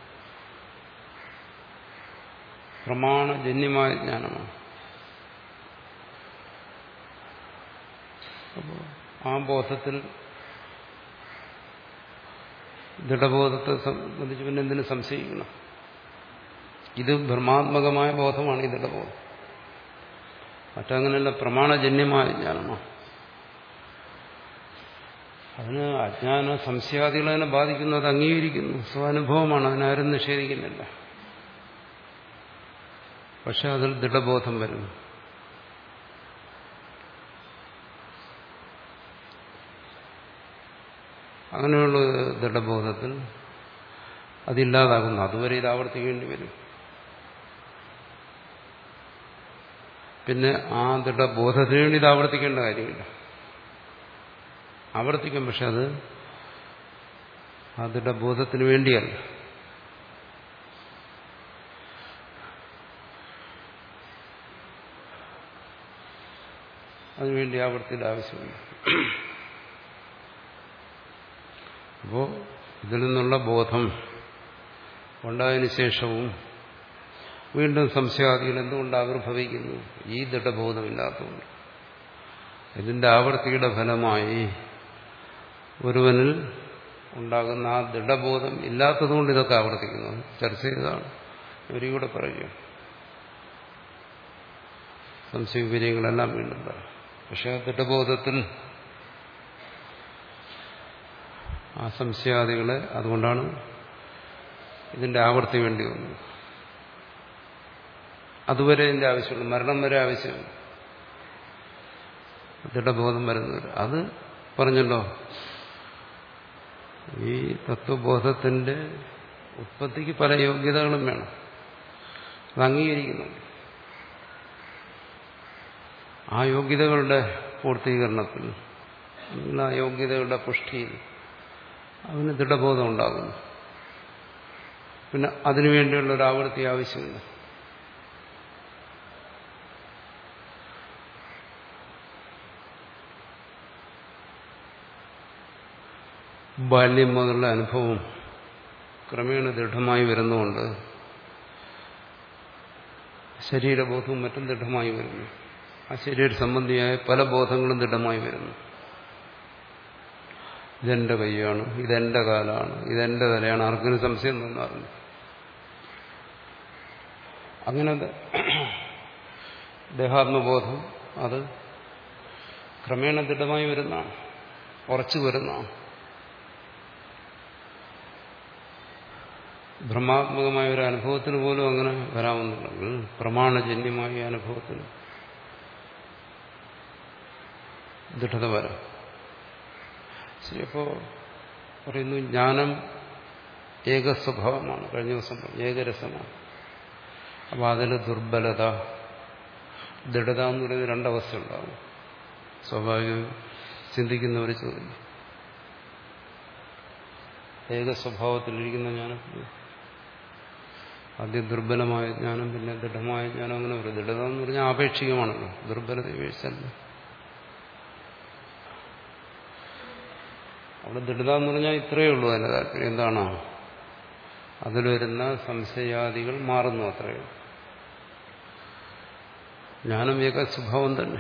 Speaker 1: പ്രമാണജന്യമായ ജ്ഞാനമാണ് അപ്പോൾ ആ ബോധത്തിൽ ദൃഢബോധത്തെ സംബന്ധിച്ച് പിന്നെ എന്തിനു സംശയിക്കണം ഇത് ഭ്രമാത്മകമായ ബോധമാണ് ഈ ദൃഢബോധം മറ്റങ്ങനെയല്ല പ്രമാണജന്യമായ ജ്ഞാനമാണ് അതിന് അജ്ഞാന സംശയാദികളെ ബാധിക്കുന്നു അത് അംഗീകരിക്കുന്നു സ്വാനുഭവമാണ് അതിനാരും നിഷേധിക്കുന്നില്ല പക്ഷെ അതിൽ ദൃഢബോധം വരുന്നു അങ്ങനെയുള്ള ദൃഢബോധത്തിൽ അതില്ലാതാകുന്നു അതുവരെ ഇത് ആവർത്തിക്കേണ്ടി വരും പിന്നെ ആ ദൃഢബോധത്തിന് വേണ്ടി ഇത് ആവർത്തിക്കേണ്ട കാര്യമില്ല ആവർത്തിക്കും പക്ഷെ അത് ആ ദൃഢബോധത്തിന് വേണ്ടിയല്ല അതിനുവേണ്ടി ആവർത്തിയുടെ ആവശ്യമില്ല അപ്പോ ഇതിൽ നിന്നുള്ള ബോധം ഉണ്ടായതിനു ശേഷവും വീണ്ടും സംശയാദികൾ എന്തുകൊണ്ട് ആവിർഭവിക്കുന്നു ഈ ദൃഢബോധമില്ലാത്തതുകൊണ്ട് ഇതിന്റെ ആവർത്തിയുടെ ഫലമായി ഒരുവനിൽ ഉണ്ടാകുന്ന ആ ദൃഢബോധം ഇല്ലാത്തതുകൊണ്ട് ഇതൊക്കെ ആവർത്തിക്കുന്നു ചർച്ച ചെയ്തതാണ് ഇവരും കൂടെ പറയുക സംശയവിപര്യങ്ങളെല്ലാം വീണ്ടും പറയും പക്ഷെ ആ ദൃഢബോധത്തിൽ ആ സംശയാദികളെ അതുകൊണ്ടാണ് ഇതിന്റെ ആവർത്തി വേണ്ടി വന്നത് അതുവരെ ഇതിന്റെ ആവശ്യമുള്ളൂ മരണം വരെ ആവശ്യമുണ്ട് ദൃഢബോധം വരുന്നവർ അത് പറഞ്ഞല്ലോ ഈ തത്വബോധത്തിന്റെ ഉത്പത്തിക്ക് പല യോഗ്യതകളും വേണം അത് അംഗീകരിക്കുന്നുണ്ട് ആ യോഗ്യതകളുടെ പൂർത്തീകരണത്തിൽ അല്ലെങ്കിൽ ആ യോഗ്യതകളുടെ പുഷ്ടിയിൽ അവന് ദൃഢബോധം ഉണ്ടാകുന്നു പിന്നെ അതിനുവേണ്ടിയുള്ള ഒരു ആവൃത്തി ആവശ്യമില്ല ബാല്യം മുതലുള്ള അനുഭവം ക്രമേണ ദൃഢമായി വരുന്നുകൊണ്ട് ശരീരബോധവും മറ്റും ദൃഢമായി വരുന്നു ആ ശരീര സംബന്ധിയായ പല ബോധങ്ങളും ദൃഢമായി വരുന്നു ഇതെന്റെ കൈയാണ് ഇതെന്റെ കാലാണ് ഇതെന്റെ തലയാണ് ആർക്കിനും സംശയം തോന്നാറുണ്ട് അങ്ങനെ ദേഹാത്മബോധം അത് ക്രമേണ ദൃഢമായി വരുന്നതാണ് ഉറച്ചു വരുന്നതാണ് ഭ്രമാത്മകമായ ഒരു അനുഭവത്തിന് പോലും അങ്ങനെ വരാമെന്നുണ്ടെങ്കിൽ പ്രമാണജന്യമായ അനുഭവത്തിന് ദൃഢത വരാം ശരി അപ്പോ പറയുന്നു ജ്ഞാനം ഏകസ്വഭാവമാണ് കഴിഞ്ഞ ദിവസം പറഞ്ഞു ഏകരസമാണ് അപ്പൊ അതിൽ ദുർബലത ദൃഢത എന്ന് പറയുന്ന രണ്ടവസ്ഥ ഉണ്ടാവും സ്വാഭാവികം ചിന്തിക്കുന്നവർ ചോദിക്കും ഏക സ്വഭാവത്തിലിരിക്കുന്ന ജ്ഞാനത്തിൽ ആദ്യം ദുർബലമായ ജ്ഞാനം പിന്നെ ദൃഢമായ ജ്ഞാനം അങ്ങനെ പറയും ദൃഢത എന്ന് പറഞ്ഞാൽ ആപേക്ഷികമാണല്ലോ ദുർബലത വീഴ്ചല്ല അവിടെ ദൃഢത എന്ന് പറഞ്ഞാൽ ഇത്രയേ ഉള്ളൂ അതിന്റെ താല്പര്യം എന്താണ് അതിൽ വരുന്ന സംശയാദികൾ മാറുന്നു അത്രയേ ജ്ഞാനം ഏക സ്വഭാവം തന്നെ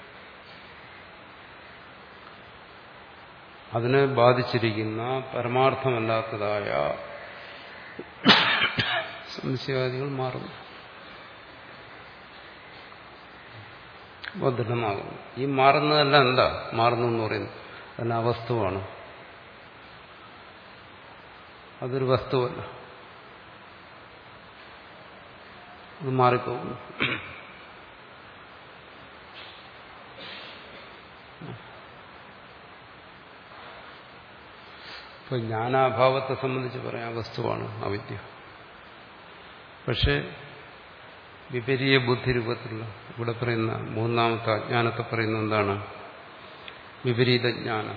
Speaker 1: അതിനെ ബാധിച്ചിരിക്കുന്ന പരമാർത്ഥമല്ലാത്തതായ സംശയാദികൾ മാറുന്നു ബദ്ധമാകുന്നു ഈ മാറുന്നതല്ല എന്താ മാറുന്നു എന്ന് പറയുന്നു അതിന് അവസ്തുവാണ് അതൊരു വസ്തുവല്ല അത് മാറിപ്പോകുന്നു ഇപ്പൊ ജ്ഞാനാഭാവത്തെ സംബന്ധിച്ച് പറയാൻ വസ്തുവാണ് അവിദ്യ പക്ഷെ വിപരീയ ബുദ്ധി രൂപത്തിലുള്ള ഇവിടെ പറയുന്ന മൂന്നാമത്തെ അജ്ഞാനത്തെ പറയുന്ന എന്താണ് വിപരീത ജ്ഞാനം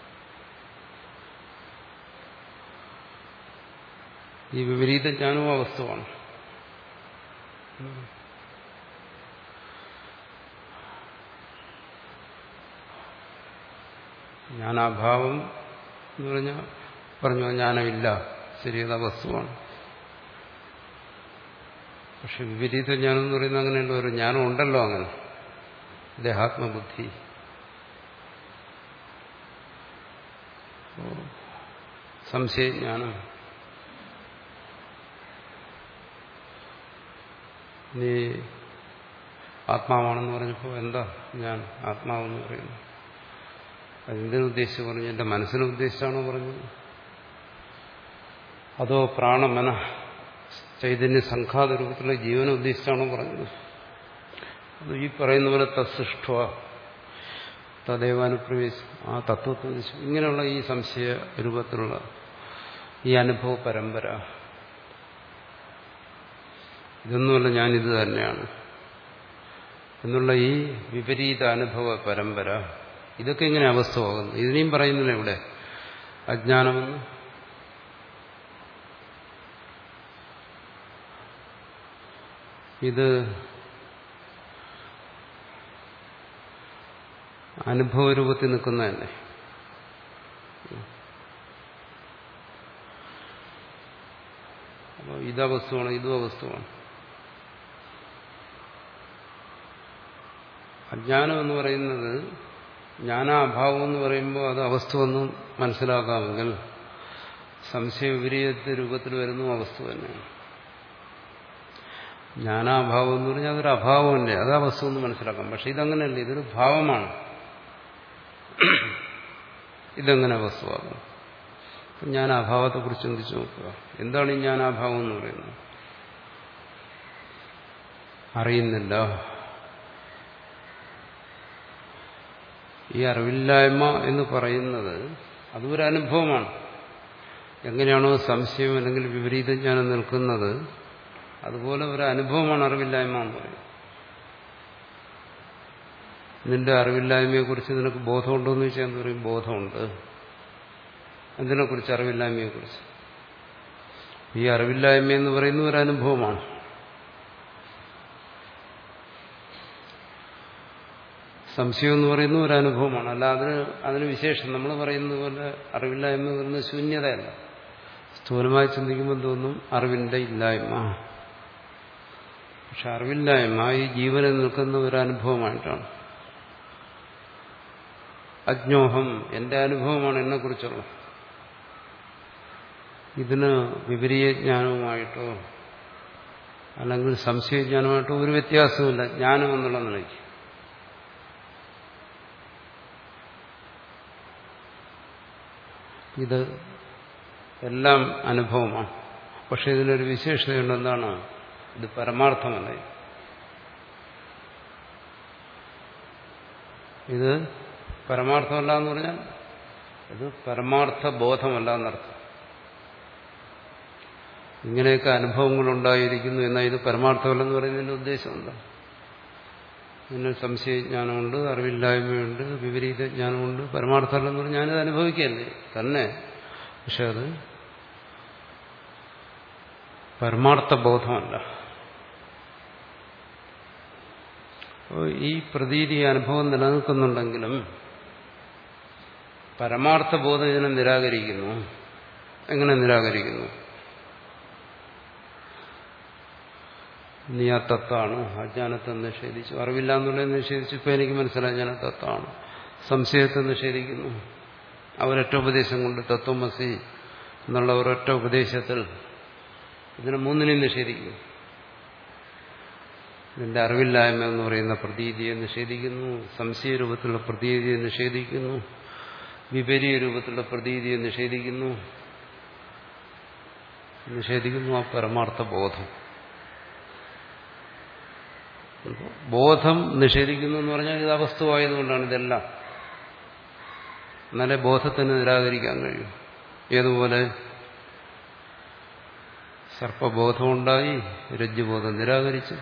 Speaker 1: ഈ വിപരീത ജ്ഞാനവും വസ്തുവാണ് ജ്ഞാനാഭാവം എന്ന് പറഞ്ഞാൽ പറഞ്ഞു ജ്ഞാനമില്ല ശരിയത വസ്തുവാണ് പക്ഷെ വിപരീത ജ്ഞാനം എന്ന് പറയുന്നത് അങ്ങനെയല്ല ഒരു ജ്ഞാനം ഉണ്ടല്ലോ അങ്ങനെ ദേഹാത്മബുദ്ധി സംശയജ്ഞാനം നീ ആത്മാവാണെന്ന് പറഞ്ഞപ്പോൾ എന്താ ഞാൻ ആത്മാവെന്ന് പറയുന്നു അതെന്തിനു ഉദ്ദേശിച്ച് പറഞ്ഞു എന്റെ മനസ്സിനെ ഉദ്ദേശിച്ചാണോ പറഞ്ഞത് അതോ പ്രാണമന ചൈതന്യ സംഘാത രൂപത്തിലുള്ള ജീവനെ ഉദ്ദേശിച്ചാണോ പറഞ്ഞത് അത് ഈ പറയുന്ന പോലെ തത്സൃഷ്ട തദൈവാനുപ്രവേശം ആ തത്വത്തെ ഇങ്ങനെയുള്ള ഈ സംശയ രൂപത്തിലുള്ള ഈ അനുഭവ പരമ്പര ഇതൊന്നുമല്ല ഞാനിത് തന്നെയാണ് എന്നുള്ള ഈ വിപരീത അനുഭവ പരമ്പര ഇതൊക്കെ ഇങ്ങനെ അവസ്ഥമാകുന്നു ഇതിനെയും പറയുന്നില്ല ഇവിടെ അജ്ഞാനമെന്ന് ഇത് അനുഭവരൂപത്തിൽ നിൽക്കുന്നതന്നെ അപ്പോൾ ഇതാ വസ്തുവാണ് ഇതും വസ്തുവാണ് അജ്ഞാനം എന്ന് പറയുന്നത് ജ്ഞാനാഭാവം എന്ന് പറയുമ്പോൾ അത് അവസ്ഥവെന്നും മനസ്സിലാക്കാമെങ്കിൽ സംശയ വിപരീത രൂപത്തിൽ വരുന്നു അവസ്ഥ തന്നെയാണ് ജ്ഞാനാഭാവം എന്ന് പറഞ്ഞാൽ അതൊരു അഭാവമല്ലേ അത് ആ വസ്തു എന്ന് മനസ്സിലാക്കാം പക്ഷെ ഇതങ്ങനെയല്ല ഇതൊരു ഭാവമാണ് ഇതെങ്ങനെ വസ്തുവാകും ഞാൻ അഭാവത്തെക്കുറിച്ച് ചിന്തിച്ചു നോക്കുക എന്താണ് ഈ ജ്ഞാനാഭാവം എന്ന് പറയുന്നത് അറിയുന്നില്ല ഈ അറിവില്ലായ്മ എന്ന് പറയുന്നത് അതും ഒരു അനുഭവമാണ് എങ്ങനെയാണോ സംശയം അല്ലെങ്കിൽ വിപരീത ജ്ഞാനം നിൽക്കുന്നത് അതുപോലെ ഒരു അനുഭവമാണ് അറിവില്ലായ്മ എന്ന് പറയുന്നത് നിന്റെ അറിവില്ലായ്മയെക്കുറിച്ച് നിനക്ക് ബോധമുണ്ടോ എന്ന് ചോദിച്ചാൽ എന്ത് പറയും ബോധമുണ്ട് എന്തിനെക്കുറിച്ച് അറിവില്ലായ്മയെക്കുറിച്ച് ഈ അറിവില്ലായ്മ എന്ന് പറയുന്ന ഒരു അനുഭവമാണ് സംശയം എന്ന് പറയുന്ന ഒരു അനുഭവമാണ് അല്ല അതിന് അതിന് വിശേഷം നമ്മൾ പറയുന്നത് പോലെ അറിവില്ലായ്മ എന്ന് പറയുന്നത് ശൂന്യതയല്ല സ്ഥൂലമായി ചിന്തിക്കുമ്പോൾ തോന്നും അറിവിന്റെ ഇല്ലായ്മ പക്ഷെ അറിവില്ലായ്മ ഈ ജീവനിൽ നിൽക്കുന്ന ഒരു അനുഭവമായിട്ടാണ് അജ്ഞോഹം എന്റെ അനുഭവമാണ് എന്നെക്കുറിച്ചുള്ള ഇതിന് വിപരീയ ജ്ഞാനവുമായിട്ടോ അല്ലെങ്കിൽ സംശയജ്ഞാനമായിട്ടോ ഒരു വ്യത്യാസവുമില്ല ജ്ഞാനം എന്നുള്ള നിലയ്ക്ക് ഇത് എല്ലാം അനുഭവമാണ് പക്ഷെ ഇതിനൊരു വിശേഷതയുണ്ട് എന്താണ് ഇത് പരമാർത്ഥമല്ല ഇത് പരമാർത്ഥമല്ല എന്ന് പറഞ്ഞാൽ ഇത് പരമാർത്ഥ ബോധമല്ല എന്നർത്ഥം ഇങ്ങനെയൊക്കെ അനുഭവങ്ങൾ ഉണ്ടായിരിക്കുന്നു എന്നാൽ ഇത് പരമാർത്ഥമല്ലെന്ന് പറയുന്നതിന്റെ ഉദ്ദേശം എന്താ ഇതിന് സംശയജ്ഞാനമുണ്ട് അറിവില്ലായ്മയുണ്ട് വിപരീത ജ്ഞാനമുണ്ട് പരമാർത്ഥമല്ലെന്ന് പറഞ്ഞാൽ ഞാനിത് അനുഭവിക്കുകയല്ലേ തന്നെ പക്ഷെ അത് പരമാർത്ഥ ബോധമല്ല ഈ പ്രതീതി അനുഭവം നിലനിൽക്കുന്നുണ്ടെങ്കിലും പരമാർത്ഥ ബോധം ഇതിനെ നിരാകരിക്കുന്നു എങ്ങനെ നിരാകരിക്കുന്നു നീ ആ തത്താണ് അജ്ഞാനത്തെ നിഷേധിച്ചു അറിവില്ല എന്നുള്ളത് നിഷേധിച്ചു ഇപ്പൊ എനിക്ക് മനസ്സിലായി ഞാൻ തത്താണ് സംശയത്തെ നിഷേധിക്കുന്നു അവരൊറ്റ ഉപദേശം കൊണ്ട് തത്വമസി എന്നുള്ള ഒരൊറ്റ ഉപദേശത്തിൽ ഇതിനെ മൂന്നിനെയും നിഷേധിക്കുന്നു ഇതിന്റെ അറിവില്ലായ്മ എന്ന് പറയുന്ന പ്രതീതിയെ നിഷേധിക്കുന്നു സംശയ രൂപത്തിലുള്ള പ്രതീതിയെ നിഷേധിക്കുന്നു വിപരീയ രൂപത്തിലുള്ള പ്രതീതിയെ നിഷേധിക്കുന്നു നിഷേധിക്കുന്നു ആ പരമാർത്ഥ ബോധം ബോധം നിഷേധിക്കുന്നു എന്ന് പറഞ്ഞാൽ ഇത് അവസ്തുവായതുകൊണ്ടാണ് ഇതെല്ലാം എന്നാലേ ബോധത്തിന് നിരാകരിക്കാൻ കഴിയും ഏതുപോലെ സർപ്പബോധമുണ്ടായി രജ്ജുബോധം നിരാകരിച്ചു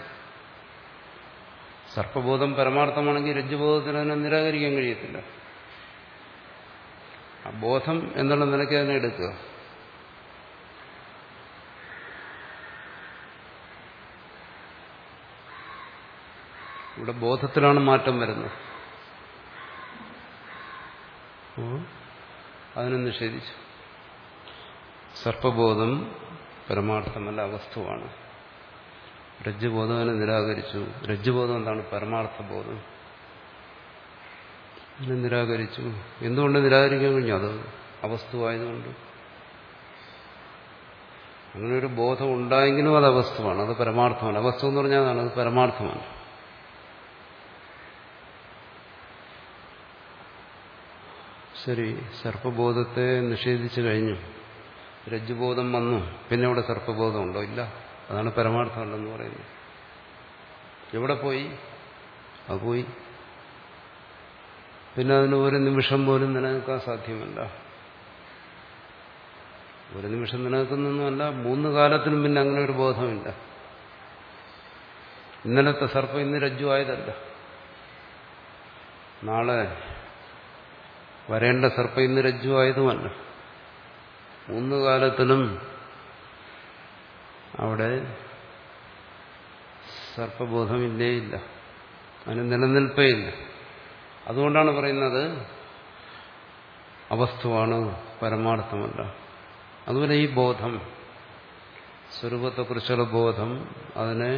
Speaker 1: സർപ്പബോധം പരമാർത്ഥമാണെങ്കിൽ രജ്ജുബോധത്തിന് അതിനെ നിരാകരിക്കാൻ കഴിയത്തില്ല ആ ബോധം എന്നുള്ള നിലയ്ക്ക് അതിനെ എടുക്കുക ഇവിടെ ബോധത്തിലാണ് മാറ്റം വരുന്നത് അതിനെ നിഷേധിച്ചു സർപ്പബോധം പരമാർത്ഥമല്ല അവസ്ഥമാണ് രജ്ജുബോധം അതിനെ നിരാകരിച്ചു രജ്ജുബോധം എന്താണ് പരമാർത്ഥ ബോധം അതിനെ നിരാകരിച്ചു എന്തുകൊണ്ട് നിരാകരിക്കാൻ കഴിഞ്ഞു അത് അവസ്ഥവായതുകൊണ്ട് അങ്ങനെ ഒരു ബോധം ഉണ്ടായെങ്കിലും അത് അവസ്ഥമാണ് അത് പരമാർത്ഥമാണ് അവസ്ഥ എന്ന് പറഞ്ഞാൽ അതാണ് അത് പരമാർത്ഥമാണ് ശരി സർപ്പബോധത്തെ നിഷേധിച്ചു കഴിഞ്ഞു രജ്ജുബോധം വന്നു പിന്നെ ഇവിടെ സർപ്പബോധം ഉണ്ടോ ഇല്ല അതാണ് പരമാർത്ഥമല്ലെന്ന് പറയുന്നത് എവിടെ പോയി അത് പോയി പിന്നെ അതിന് ഒരു നിമിഷം പോലും നിലനിൽക്കാൻ സാധ്യമല്ല ഒരു നിമിഷം നിലനിൽക്കുന്നൊന്നുമല്ല മൂന്ന് കാലത്തിനും പിന്നെ അങ്ങനെ ഒരു ബോധമില്ല ഇന്നലത്തെ സർപ്പം ഇന്ന് രജ്ജു ആയതല്ല നാളെ വരേണ്ട സർപ്പം ഇന്ന് രജ്ജു ആയതുമല്ല മൂന്ന് കാലത്തിലും അവിടെ സർപ്പബോധമില്ലേ ഇല്ല അതിന് നിലനിൽപ്പേ ഇല്ല അതുകൊണ്ടാണ് പറയുന്നത് അവസ്ഥമാണ് പരമാർത്ഥമല്ല അതുപോലെ ഈ ബോധം സ്വരൂപത്തെക്കുറിച്ചുള്ള ബോധം അതിനെ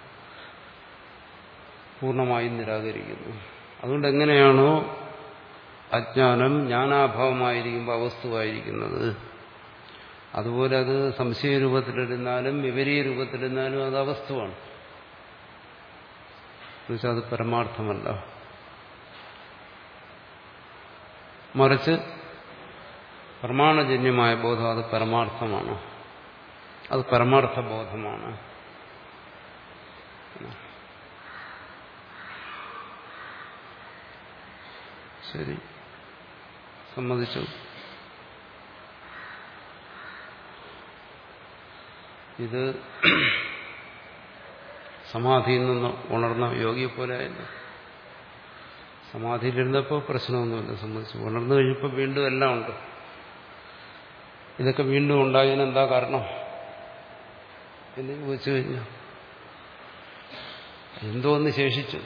Speaker 1: പൂർണ്ണമായും നിരാകരിക്കുന്നു അതുകൊണ്ട് എങ്ങനെയാണോ അജ്ഞാനം ജ്ഞാനാഭാവമായിരിക്കുമ്പോൾ അവസ്ഥമായിരിക്കുന്നത് അതുപോലെ അത് സംശയ രൂപത്തിലിരുന്നാലും വിപരീയ രൂപത്തിലിരുന്നാലും അത് അവസ്ഥമാണ് എന്നുവെച്ചാൽ അത് പരമാർത്ഥമല്ല മറിച്ച് പ്രമാണജന്യമായ ബോധം അത് പരമാർത്ഥമാണ് അത് പരമാർത്ഥ ബോധമാണ് ശരി സമ്മതിച്ചു ഇത് സമാധിയിൽ നിന്ന് ഉണർന്ന യോഗിയെ പോലെ ആയിരുന്നു സമാധിയിലിരുന്നപ്പോൾ പ്രശ്നമൊന്നുമില്ല സംബന്ധിച്ചു ഉണർന്നു കഴിഞ്ഞപ്പോൾ വീണ്ടും എല്ലാം ഉണ്ട് ഇതൊക്കെ വീണ്ടും ഉണ്ടായതിന് എന്താ കാരണം എന്ന് ചോദിച്ചു കഴിഞ്ഞു എന്തോ ഒന്ന് ശേഷിച്ചു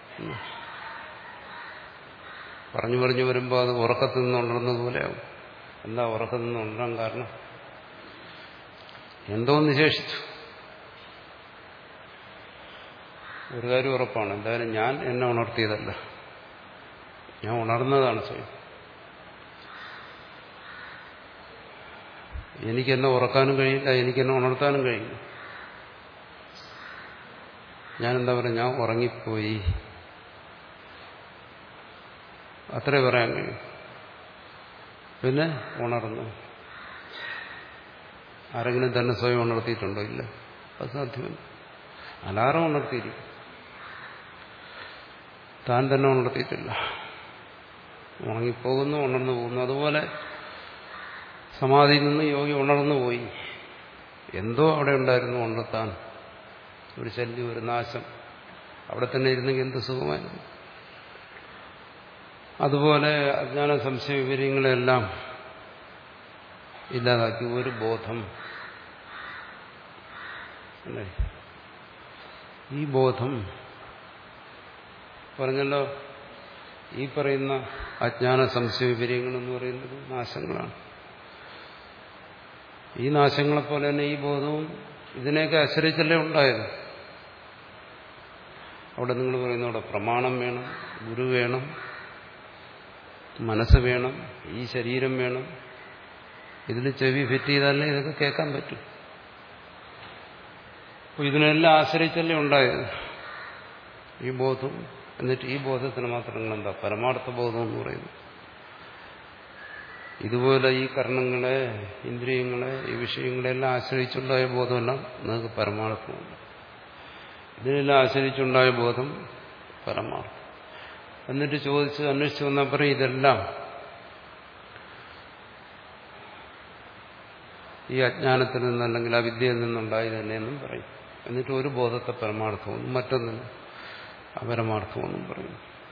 Speaker 1: പറഞ്ഞു പറഞ്ഞു വരുമ്പോൾ അത് ഉറക്കത്തിൽ നിന്ന് ഉണർന്നതുപോലെയാവും എന്താ ഉറക്കത്തിൽ നിന്ന് ഉണരാൻ കാരണം എന്തോ ഒന്ന് ശേഷിച്ചു ഒരു കാര്യം ഉറപ്പാണ് എന്തായാലും ഞാൻ എന്നെ ഉണർത്തിയതല്ല ഞാൻ ഉണർന്നതാണ് സ്വയം എനിക്കെന്നെ ഉറക്കാനും കഴിയില്ല എനിക്കെന്നെ ഉണർത്താനും കഴിയില്ല ഞാനെന്താ പറയുക ഞാൻ ഉറങ്ങിപ്പോയി അത്രേ പറയാൻ കഴിയും പിന്നെ ഉണർന്നു ആരെങ്കിലും തന്നെ സ്വയം ഉണർത്തിയിട്ടുണ്ടോ ഇല്ല അത് സാധ്യമല്ല അലാറം ഉണർത്തിയിരിക്കും താൻ തന്നെ ഉണർത്തിയിട്ടില്ല ഉണങ്ങിപ്പോകുന്നു ഉണർന്നു പോകുന്നു അതുപോലെ സമാധിയിൽ നിന്ന് യോഗി ഉണർന്നു പോയി എന്തോ അവിടെ ഉണ്ടായിരുന്നു ഉണർത്താൻ ഒരു ശല്യം ഒരു നാശം അവിടെ തന്നെ ഇരുന്നെങ്കിൽ എന്ത് സുഖമായിരുന്നു അതുപോലെ അജ്ഞാന സംശയ വിവരങ്ങളെല്ലാം ഇല്ലാതാക്കി ഒരു ബോധം അല്ലേ ഈ ബോധം പറഞ്ഞല്ലോ ഈ പറയുന്ന അജ്ഞാന സംശയ വിവരങ്ങളെന്ന് പറയുന്നത് നാശങ്ങളാണ് ഈ നാശങ്ങളെപ്പോലെ തന്നെ ഈ ബോധവും ഇതിനെയൊക്കെ ആശ്രയിച്ചല്ലേ ഉണ്ടായത് അവിടെ നിങ്ങൾ പറയുന്ന അവിടെ പ്രമാണം വേണം ഗുരു വേണം മനസ്സ് വേണം ഈ ശരീരം വേണം ഇതിൽ ചെവി ഫിറ്റ് ചെയ്താലേ ഇതൊക്കെ കേൾക്കാൻ പറ്റും അപ്പോൾ ഇതിനെല്ലാം ആശ്രയിച്ചല്ലേ ഉണ്ടായത് ഈ ബോധം എന്നിട്ട് ഈ ബോധത്തിന് മാത്രം എന്താ പരമാർത്ഥ ബോധം എന്ന് പറയുന്നു ഇതുപോലെ ഈ കർണങ്ങളെ ഇന്ദ്രിയങ്ങളെ ഈ വിഷയങ്ങളെല്ലാം ആശ്രയിച്ചുണ്ടായ ബോധമെല്ലാം നിങ്ങൾക്ക് പരമാർത്ഥമുണ്ട് ഇതിനെല്ലാം ആശ്രയിച്ചുണ്ടായ ബോധം പരമാർത്ഥം എന്നിട്ട് ചോദിച്ച് അന്വേഷിച്ച് വന്നാൽ പറയും ഇതെല്ലാം ഈ അജ്ഞാനത്തിൽ നിന്ന് അല്ലെങ്കിൽ അവിദ്യയിൽ നിന്നുണ്ടായി തന്നെയെന്നും പറയും എന്നിട്ട് ഒരു ബോധത്തെ പരമാർത്ഥമെന്നും മറ്റൊന്നിന് അപരമാർത്ഥമെന്നും പറയും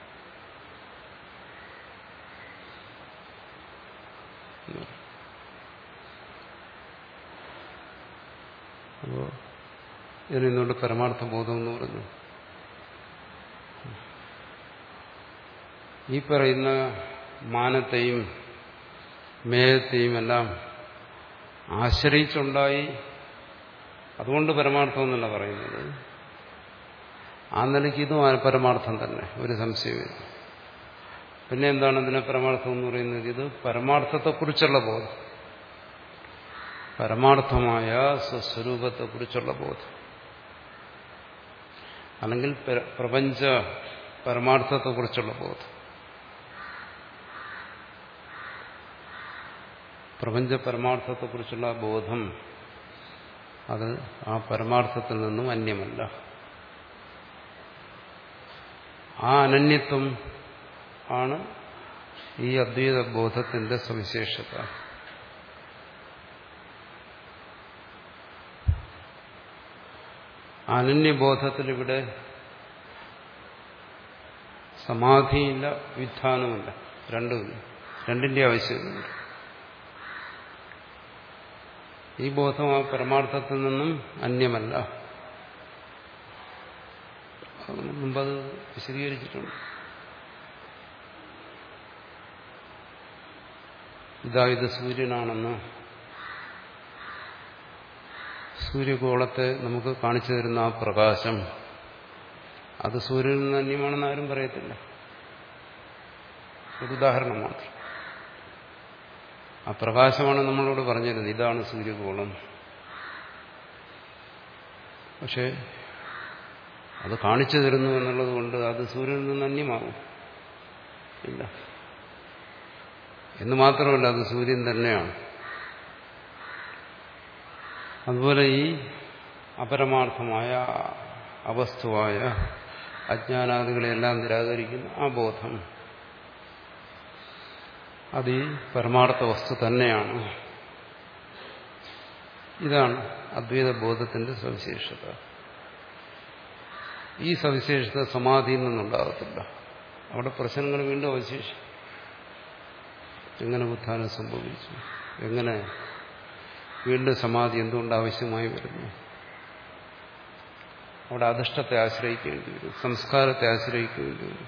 Speaker 1: അപ്പോ ഇതിനുകൊണ്ട് പരമാർത്ഥ ബോധം എന്ന് പറഞ്ഞു ഈ പറയുന്ന മാനത്തെയും മേയത്തെയും എല്ലാം ആശ്രയിച്ചുണ്ടായി അതുകൊണ്ട് പരമാർത്ഥം എന്നല്ല പറയുന്നത് ആ നിലയ്ക്ക് ഇതും പരമാർത്ഥം തന്നെ ഒരു സംശയമില്ല പിന്നെ എന്താണ് ഇതിനെ പരമാർത്ഥം എന്ന് പറയുന്നത് ഇത് പരമാർത്ഥത്തെക്കുറിച്ചുള്ള ബോധം പരമാർത്ഥമായ സ്വസ്വരൂപത്തെക്കുറിച്ചുള്ള ബോധം അല്ലെങ്കിൽ പ്രപഞ്ച പരമാർത്ഥത്തെക്കുറിച്ചുള്ള ബോധം പ്രപഞ്ച പരമാർത്ഥത്തെക്കുറിച്ചുള്ള ബോധം അത് ആ പരമാർത്ഥത്തിൽ നിന്നും അന്യമല്ല ആ അനന്യത്വം ആണ് ഈ അദ്വൈത ബോധത്തിന്റെ സവിശേഷത അനന്യബോധത്തിൽ ഇവിടെ സമാധിയില്ല വിധാനമില്ല രണ്ടുമില്ല രണ്ടിന്റെ ആവശ്യമില്ല ഈ ബോധം ആ പരമാർത്ഥത്തിൽ നിന്നും അന്യമല്ല മുമ്പത് വിശദീകരിച്ചിട്ടുണ്ട് ഇതാ ഇത് സൂര്യനാണെന്ന് സൂര്യഗോളത്തെ നമുക്ക് കാണിച്ചു തരുന്ന ആ പ്രകാശം അത് സൂര്യനിൽ നിന്ന് അന്യമാണെന്ന് ആരും പറയത്തില്ല ഒരു ഉദാഹരണം മാത്രം ആ പ്രകാശമാണ് നമ്മളോട് പറഞ്ഞിരുന്നത് ഇതാണ് സൂര്യഗോളം പക്ഷേ അത് കാണിച്ചു തരുന്നു എന്നുള്ളത് കൊണ്ട് അത് സൂര്യനിൽ നിന്ന് അന്യമാകും ഇല്ല എന്ന് മാത്രമല്ല അത് സൂര്യൻ തന്നെയാണ് അതുപോലെ ഈ അപരമാർത്ഥമായ അവസ്തുവായ അജ്ഞാനാദികളെല്ലാം നിരാകരിക്കുന്ന ആ ബോധം അത് ഈ പരമാർത്ഥ വസ്തു തന്നെയാണ് ഇതാണ് അദ്വൈത ബോധത്തിന്റെ സവിശേഷത ഈ സവിശേഷത സമാധിയിൽ നിന്നുണ്ടാകത്തില്ല അവിടെ പ്രശ്നങ്ങൾ വീണ്ടും അവശേഷിക്കും എങ്ങനെ ഉത്ഥാനം സംഭവിച്ചു എങ്ങനെ വീണ്ടും സമാധി എന്തുകൊണ്ട് ആവശ്യമായി വരുന്നു അവിടെ അധിഷ്ഠത്തെ ആശ്രയിക്കേണ്ടി വരും സംസ്കാരത്തെ ആശ്രയിക്കേണ്ടി വരും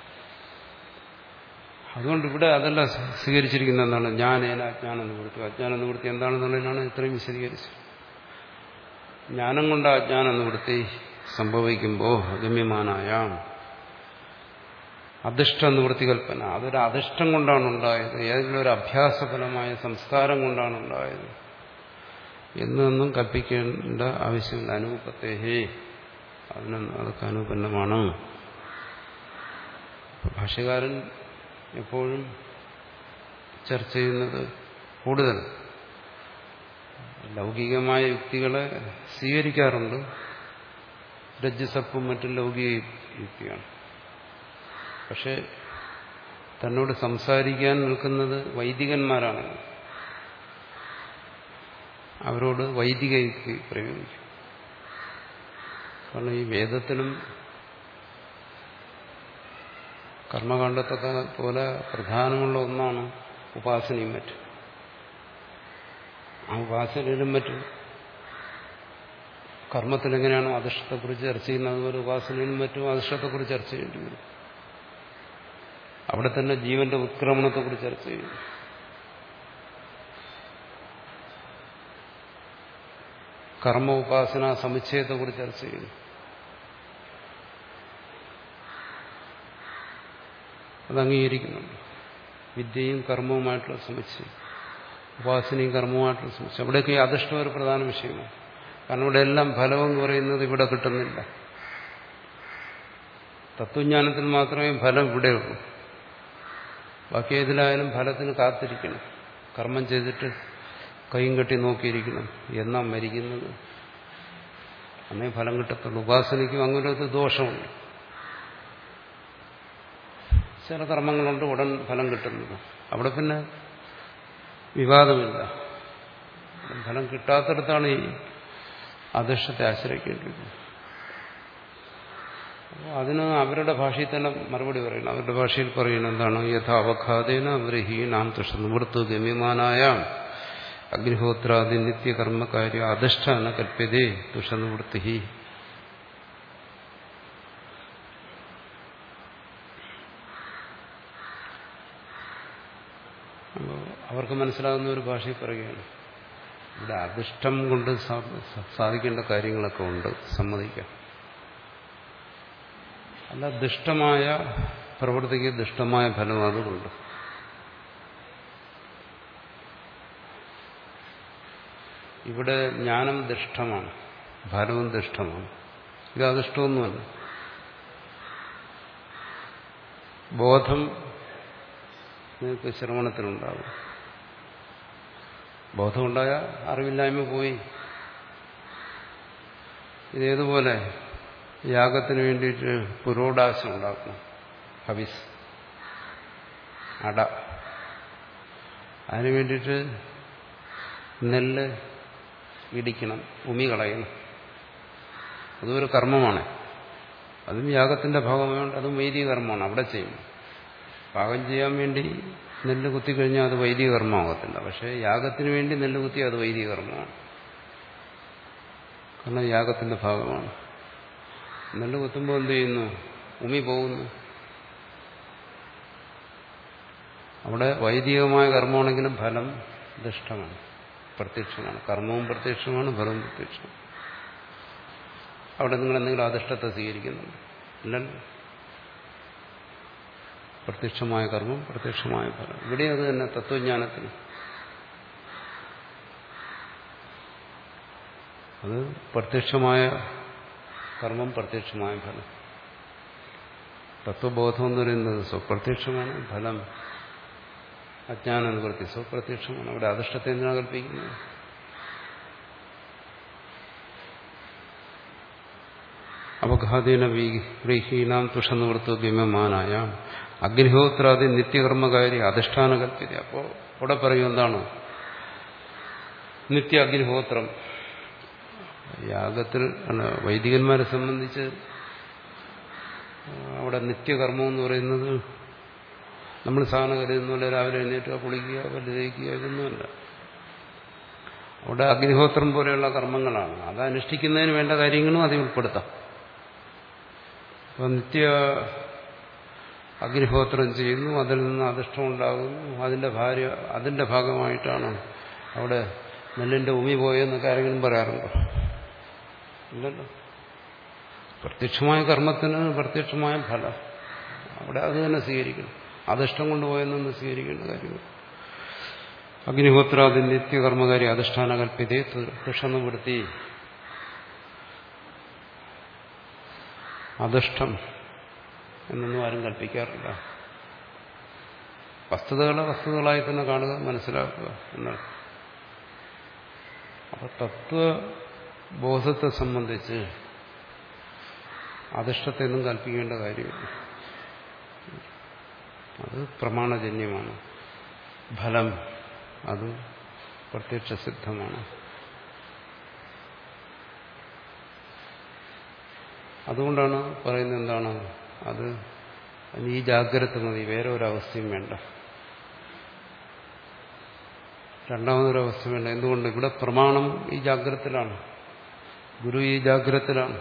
Speaker 1: അതുകൊണ്ട് ഇവിടെ അതല്ല സ്വീകരിച്ചിരിക്കുന്ന എന്താണ് ഞാൻ ഏന അജ്ഞാനം നിവൃത്തി അജ്ഞാനം നിവൃത്തി എന്താണെന്നുള്ളതിനാണ് ഇത്രയും വിശദീകരിച്ചത് ജ്ഞാനം കൊണ്ട് അജ്ഞാനം നിവൃത്തി സംഭവിക്കുമ്പോൾ ഗമ്യമാനായ അധിഷ്ഠ നിവൃത്തി കൽപ്പന അതൊരു അധിഷ്ഠം കൊണ്ടാണ് ഉണ്ടായത് ഏതെങ്കിലും ഒരു അഭ്യാസഫലമായ സംസ്കാരം കൊണ്ടാണ് ഉണ്ടായത് എന്നൊന്നും കൽപ്പിക്കേണ്ട ആവശ്യമില്ല അനുപത്തേഹേ അതിനൊന്നും അതൊക്കെ അനുപന്നമാണ് ഭാഷ്യകാരൻ എപ്പോഴും ചർച്ച ചെയ്യുന്നത് കൂടുതൽ ലൗകികമായ യുക്തികളെ സ്വീകരിക്കാറുണ്ട് രജ്ജുസപ്പും മറ്റും ലൗകിക യുക്തിയാണ് പക്ഷെ തന്നോട് സംസാരിക്കാൻ നിൽക്കുന്നത് വൈദികന്മാരാണ് അവരോട് വൈദിക യുക്തി പ്രയോഗിക്കും കാരണം ഈ വേദത്തിലും കർമ്മകാണ്ഡത്തൊക്കെ പോലെ പ്രധാനമുള്ള ഒന്നാണ് ഉപാസനയും മറ്റും ആ ഉപാസനയിലും മറ്റും കർമ്മത്തിൽ എങ്ങനെയാണോ അധിഷ്ഠത്തെക്കുറിച്ച് ചർച്ച ചെയ്യുന്നത് അതുപോലെ ഉപാസനയിലും മറ്റും അധിഷ്ഠത്തെക്കുറിച്ച് ചർച്ച ചെയ്യേണ്ടി വരും അവിടെ തന്നെ ജീവന്റെ ഉത്ക്രമണത്തെക്കുറിച്ച് ചർച്ച ചെയ്യും കർമ്മ ഉപാസന സമുച്ചയത്തെക്കുറിച്ച് ചർച്ച ചെയ്യുന്നു അത് അംഗീകരിക്കുന്നുണ്ട് വിദ്യയും കർമ്മവുമായിട്ടുള്ള സമുച്ചയം ഉപാസനയും കർമ്മവുമായിട്ടുള്ള സമുച്ചയം അവിടെയൊക്കെ ഈ അധിഷ്ഠം ഒരു പ്രധാന വിഷയമാണ് കാരണം ഇവിടെ എല്ലാം ഫലം എന്ന് പറയുന്നത് ഇവിടെ കിട്ടുന്നില്ല തത്വജ്ഞാനത്തിൽ മാത്രമേ ഫലം ഇവിടെയുള്ളൂ ബാക്കി ഏതിലായാലും ഫലത്തിന് കാത്തിരിക്കണം കർമ്മം ചെയ്തിട്ട് കൈയും കെട്ടി നോക്കിയിരിക്കണം എന്നാ മരിക്കുന്നത് അന്നേ ഫലം കിട്ടത്തുള്ളൂ ഉപാസനയ്ക്കും അങ്ങനെ ഒരു ദോഷമുണ്ട് ചില കർമ്മങ്ങളുണ്ട് ഉടൻ ഫലം കിട്ടുന്നത് അവിടെ പിന്നെ വിവാദമില്ല ഫലം കിട്ടാത്തടത്താണ് ഈ അദൃഷ്ടത്തെ ആശ്രയിക്കേണ്ടിയിരുന്നത് അപ്പോൾ അതിന് അവരുടെ ഭാഷയിൽ തന്നെ മറുപടി പറയണം അവരുടെ ഭാഷയിൽ പറയണം എന്താണ് യഥാവഘാതേന അവരഹീനാം തുഷ നിവൃത്തു ഗമ്യമാനായ അഗ്നിഹോത്രാദി നിത്യകർമ്മകാര്യ അധിഷ്ഠാന കൽപ്യതേ തുഷനിവൃത്തി അവർക്ക് മനസ്സിലാകുന്ന ഒരു ഭാഷയിൽ പറയുകയാണ് ഇവിടെ അധിഷ്ഠം കൊണ്ട് സാധിക്കേണ്ട കാര്യങ്ങളൊക്കെ ഉണ്ട് സമ്മതിക്കാം അല്ല ദുഷ്ടമായ പ്രവൃത്തിക്ക് ദുഷ്ടമായ ഫലം അതുകൊണ്ട് ഇവിടെ ജ്ഞാനം ദുഷ്ടമാണ് ഫലവും ദുഷ്ടമാണ് ഇത് അദൃഷ്ടമൊന്നുമല്ല ബോധം നിങ്ങൾക്ക് ശ്രവണത്തിലുണ്ടാകും ബോധമുണ്ടായ അറിവില്ലായ്മ പോയി ഇതേതുപോലെ യാഗത്തിന് വേണ്ടിയിട്ട് പുരോടാശം ഉണ്ടാക്കണം ഹവിസ് അട അതിനു വേണ്ടിയിട്ട് നെല്ല് ഇടിക്കണം ഉമി കളയണം അതും ഒരു കർമ്മമാണ് അതും യാഗത്തിന്റെ ഭാഗമായതുകൊണ്ട് അതും വൈദിക കർമ്മമാണ് അവിടെ ചെയ്യും പാകം ചെയ്യാൻ വേണ്ടി നെല്ല് കുത്തിക്കഴിഞ്ഞാൽ അത് വൈദിക കർമ്മമാകത്തില്ല പക്ഷേ യാഗത്തിന് വേണ്ടി നെല്ല് കുത്തി അത് വൈദിക കർമ്മമാണ് കാരണം യാഗത്തിന്റെ ഭാഗമാണ് നെല്ല് കുത്തുമ്പോൾ എന്ത് ചെയ്യുന്നു ഉമി പോകുന്നു അവിടെ വൈദികമായ കർമ്മമാണെങ്കിലും ഫലം ദുഷ്ടമാണ് പ്രത്യക്ഷമാണ് കർമ്മവും പ്രത്യക്ഷമാണ് ഫലവും പ്രത്യക്ഷമാണ് അവിടെ നിങ്ങൾ എന്തെങ്കിലും അധിഷ്ഠത്തെ സ്വീകരിക്കുന്നുണ്ട് ഇല്ലല്ലോ പ്രത്യക്ഷമായ കർമ്മം പ്രത്യക്ഷമായ ഫലം ഇവിടെ അത് തന്നെ തത്വജ്ഞാനത്തിന് അത് പ്രത്യക്ഷമായ കർമ്മം പ്രത്യക്ഷമായ ഫലം തത്വബോധം എന്ന് പറയുന്നത് സ്വപ്രത്യക്ഷമാണ് ഫലം അജ്ഞാന നിവൃത്തി സ്വപ്രത്യക്ഷമാണ് അവിടെ അധിഷ്ഠത്തെ എന്തിനാ കൽപ്പിക്കുന്നത് അപഘാതീന വ്രീഹീനാം തുഷനിവൃത്തു ഗമ്യമാനായ അഗ്നിഹോത്രാദി നിത്യകർമ്മകാരി അധിഷ്ഠാന കൽപ്പിത അപ്പോൾ ഇവിടെ പറയും എന്താണ് നിത്യ അഗ്നിഹോത്രം യാഗത്തിൽ അല്ല വൈദികന്മാരെ സംബന്ധിച്ച് അവിടെ നിത്യകർമ്മം എന്ന് പറയുന്നത് നമ്മൾ സാധനം കരുതുന്ന പോലെ രാവിലെ എഴുന്നേറ്റുക കുളിക്കുക വലുതേക്കുക ഇതൊന്നുമല്ല അവിടെ അഗ്നിഹോത്രം പോലെയുള്ള കർമ്മങ്ങളാണ് അത് അനുഷ്ഠിക്കുന്നതിന് വേണ്ട കാര്യങ്ങളും അതിൽ ഉൾപ്പെടുത്താം അപ്പോൾ നിത്യ അഗ്നിഹോത്രം ചെയ്യുന്നു അതിൽ നിന്ന് അധിഷ്ഠം ഉണ്ടാകുന്നു അതിന്റെ ഭാര്യ അതിന്റെ ഭാഗമായിട്ടാണ് അവിടെ നെല്ലിന്റെ ഉമി പോയെന്നൊക്കെ ആരെങ്കിലും പറയാറുണ്ടോ ഇല്ലല്ലോ പ്രത്യക്ഷമായ കർമ്മത്തിന് പ്രത്യക്ഷമായ ഫലം അവിടെ അത് തന്നെ സ്വീകരിക്കണം അധിഷ്ഠം കൊണ്ടുപോയെന്നൊന്ന് സ്വീകരിക്കേണ്ട കാര്യങ്ങൾ അഗ്നിഹോത്രാദി നിത്യകർമ്മകാരി അധിഷ്ഠാന കൽപ്പിതേ തുഷനിവൃത്തി അധിഷ്ഠം എന്നൊന്നും ആരും കൽപ്പിക്കാറില്ല വസ്തുതകളെ വസ്തുതകളായി തന്നെ കാണുക മനസ്സിലാക്കുക എന്നാണ് അപ്പൊ തത്വബോധത്തെ സംബന്ധിച്ച് അധിഷ്ഠത്തെ ഒന്നും കൽപ്പിക്കേണ്ട കാര്യമില്ല അത് പ്രമാണജന്യമാണ് ഫലം അത് പ്രത്യക്ഷ സിദ്ധമാണ് അതുകൊണ്ടാണ് പറയുന്നത് എന്താണ് അത് ഈ ജാഗ്രത മതി വേറെ ഒരവസ്ഥയും വേണ്ട രണ്ടാമതൊരവസ്ഥ വേണ്ട എന്തുകൊണ്ട് ഇവിടെ പ്രമാണം ഈ ജാഗ്രതത്തിലാണ് ഗുരു ഈ ജാഗ്രതത്തിലാണ്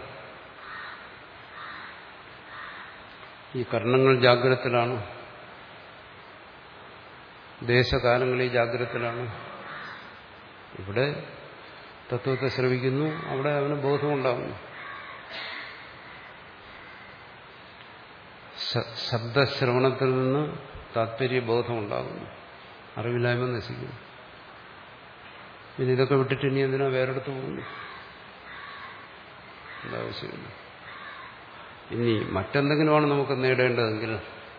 Speaker 1: ഈ കർണങ്ങൾ ജാഗ്രതത്തിലാണ് ദേശകാലങ്ങൾ ഈ ജാഗ്രതത്തിലാണ് ഇവിടെ തത്വത്തെ ശ്രവിക്കുന്നു അവിടെ അവന് ബോധമുണ്ടാകുന്നു ശബ്ദശ്രവണത്തിൽ നിന്ന് താല്പര്യബോധം ഉണ്ടാകുന്നു അറിവില്ലായ്മ നശിക്കുന്നു പിന്നെ ഇതൊക്കെ വിട്ടിട്ട് ഇനി എന്തിനാ വേറെടുത്ത് പോകുന്നു എന്താവശ്യമില്ല ഇനി മറ്റെന്തെങ്കിലുമാണ് നമുക്ക് നേടേണ്ടതെങ്കിൽ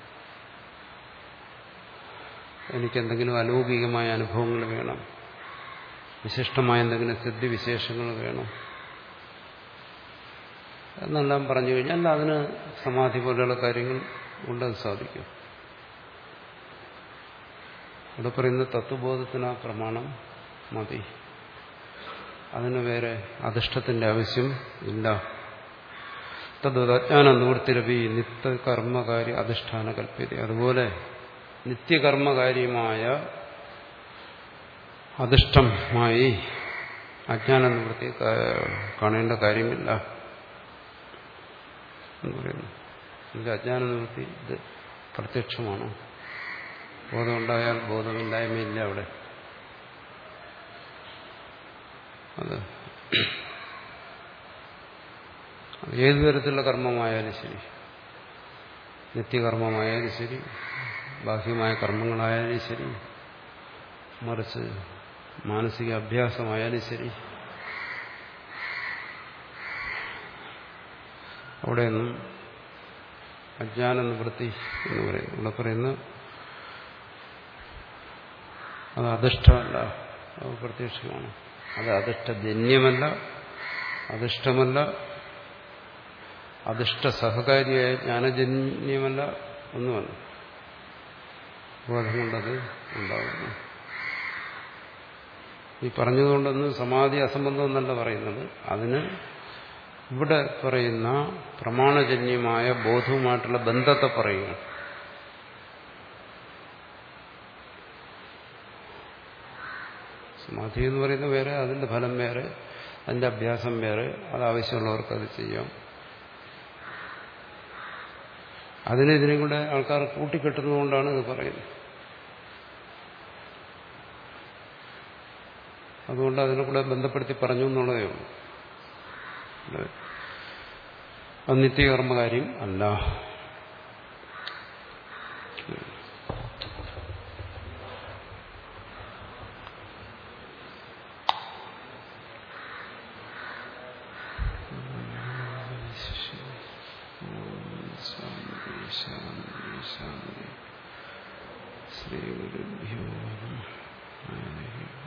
Speaker 1: എനിക്കെന്തെങ്കിലും അലൗകികമായ അനുഭവങ്ങൾ വേണം വിശിഷ്ടമായ എന്തെങ്കിലും സിദ്ധിവിശേഷങ്ങൾ വേണം എന്നെല്ലാം പറഞ്ഞു കഴിഞ്ഞാൽ അതിന് സമാധി പോലെയുള്ള കാര്യങ്ങൾ കൊണ്ടത് സാധിക്കും ഇവിടെ പറയുന്ന തത്വബോധത്തിന് ആ പ്രമാണം മതി അതിന് വേറെ അധിഷ്ഠത്തിന്റെ ആവശ്യം ഇല്ല തദ്വജ്ഞാന നിവൃത്തിരവി നിത്യകർമ്മകാര്യ അധിഷ്ഠാന കൽപ്യത അതുപോലെ നിത്യകർമ്മകാര്യമായ അധിഷ്ഠമായി അജ്ഞാന നിവൃത്തി കാണേണ്ട കാര്യമില്ല എന്ന് പറയുന്നു ഇത് അജ്ഞാന നിവൃത്തി ഇത് പ്രത്യക്ഷമാണ് ബോധമുണ്ടായാൽ ബോധമില്ലായ്മയില്ല അവിടെ അത് ഏതു തരത്തിലുള്ള കർമ്മമായാലും ശരി നിത്യകർമ്മമായാലും ശരി ബാഹ്യമായ കർമ്മങ്ങളായാലും ശരി മറിച്ച് മാനസിക അഭ്യാസമായാലും ശരി അവിടെയൊന്നും അജ്ഞാന നിവൃത്തി എന്ന് പറയുന്നു ഇവിടെ പറയുന്ന അത് അധിഷ്ഠമല്ല അത് പ്രത്യക്ഷമാണ് അത് അധിഷ്ഠജന്യമല്ല അധിഷ്ഠമല്ല അധിഷ്ഠ സഹകാരിയായ ജ്ഞാനജന്യമല്ല ഒന്നുമല്ല ബോധം കൊണ്ടത് ഉണ്ടാകുന്നു ഈ പറഞ്ഞതുകൊണ്ടൊന്നും സമാധി അസംബന്ധം എന്നല്ല പറയുന്നത് അതിന് ഇവിടെ പറയുന്ന പ്രമാണജന്യമായ ബോധവുമായിട്ടുള്ള ബന്ധത്തെ പറയുക സമാധി എന്ന് പറയുന്നത് വേറെ അതിന്റെ ഫലം വേറെ അതിന്റെ അഭ്യാസം വേറെ അത് ആവശ്യമുള്ളവർക്ക് അത് ചെയ്യാം അതിനെ ഇതിനെയും കൂടെ ആൾക്കാർ കൂട്ടിക്കെട്ടുന്നതുകൊണ്ടാണ് ഇത് പറയുന്നത് അതുകൊണ്ട് അതിനെ കൂടെ ബന്ധപ്പെടുത്തി പറഞ്ഞു എന്നുള്ളതേ ഉള്ളൂ അത് നിത്യകർമ്മകാര്യം അല്ല ശാന്തി ശാന്തി ശാന്തി ശ്രീ ഗുരുഭ്യോ നമഃ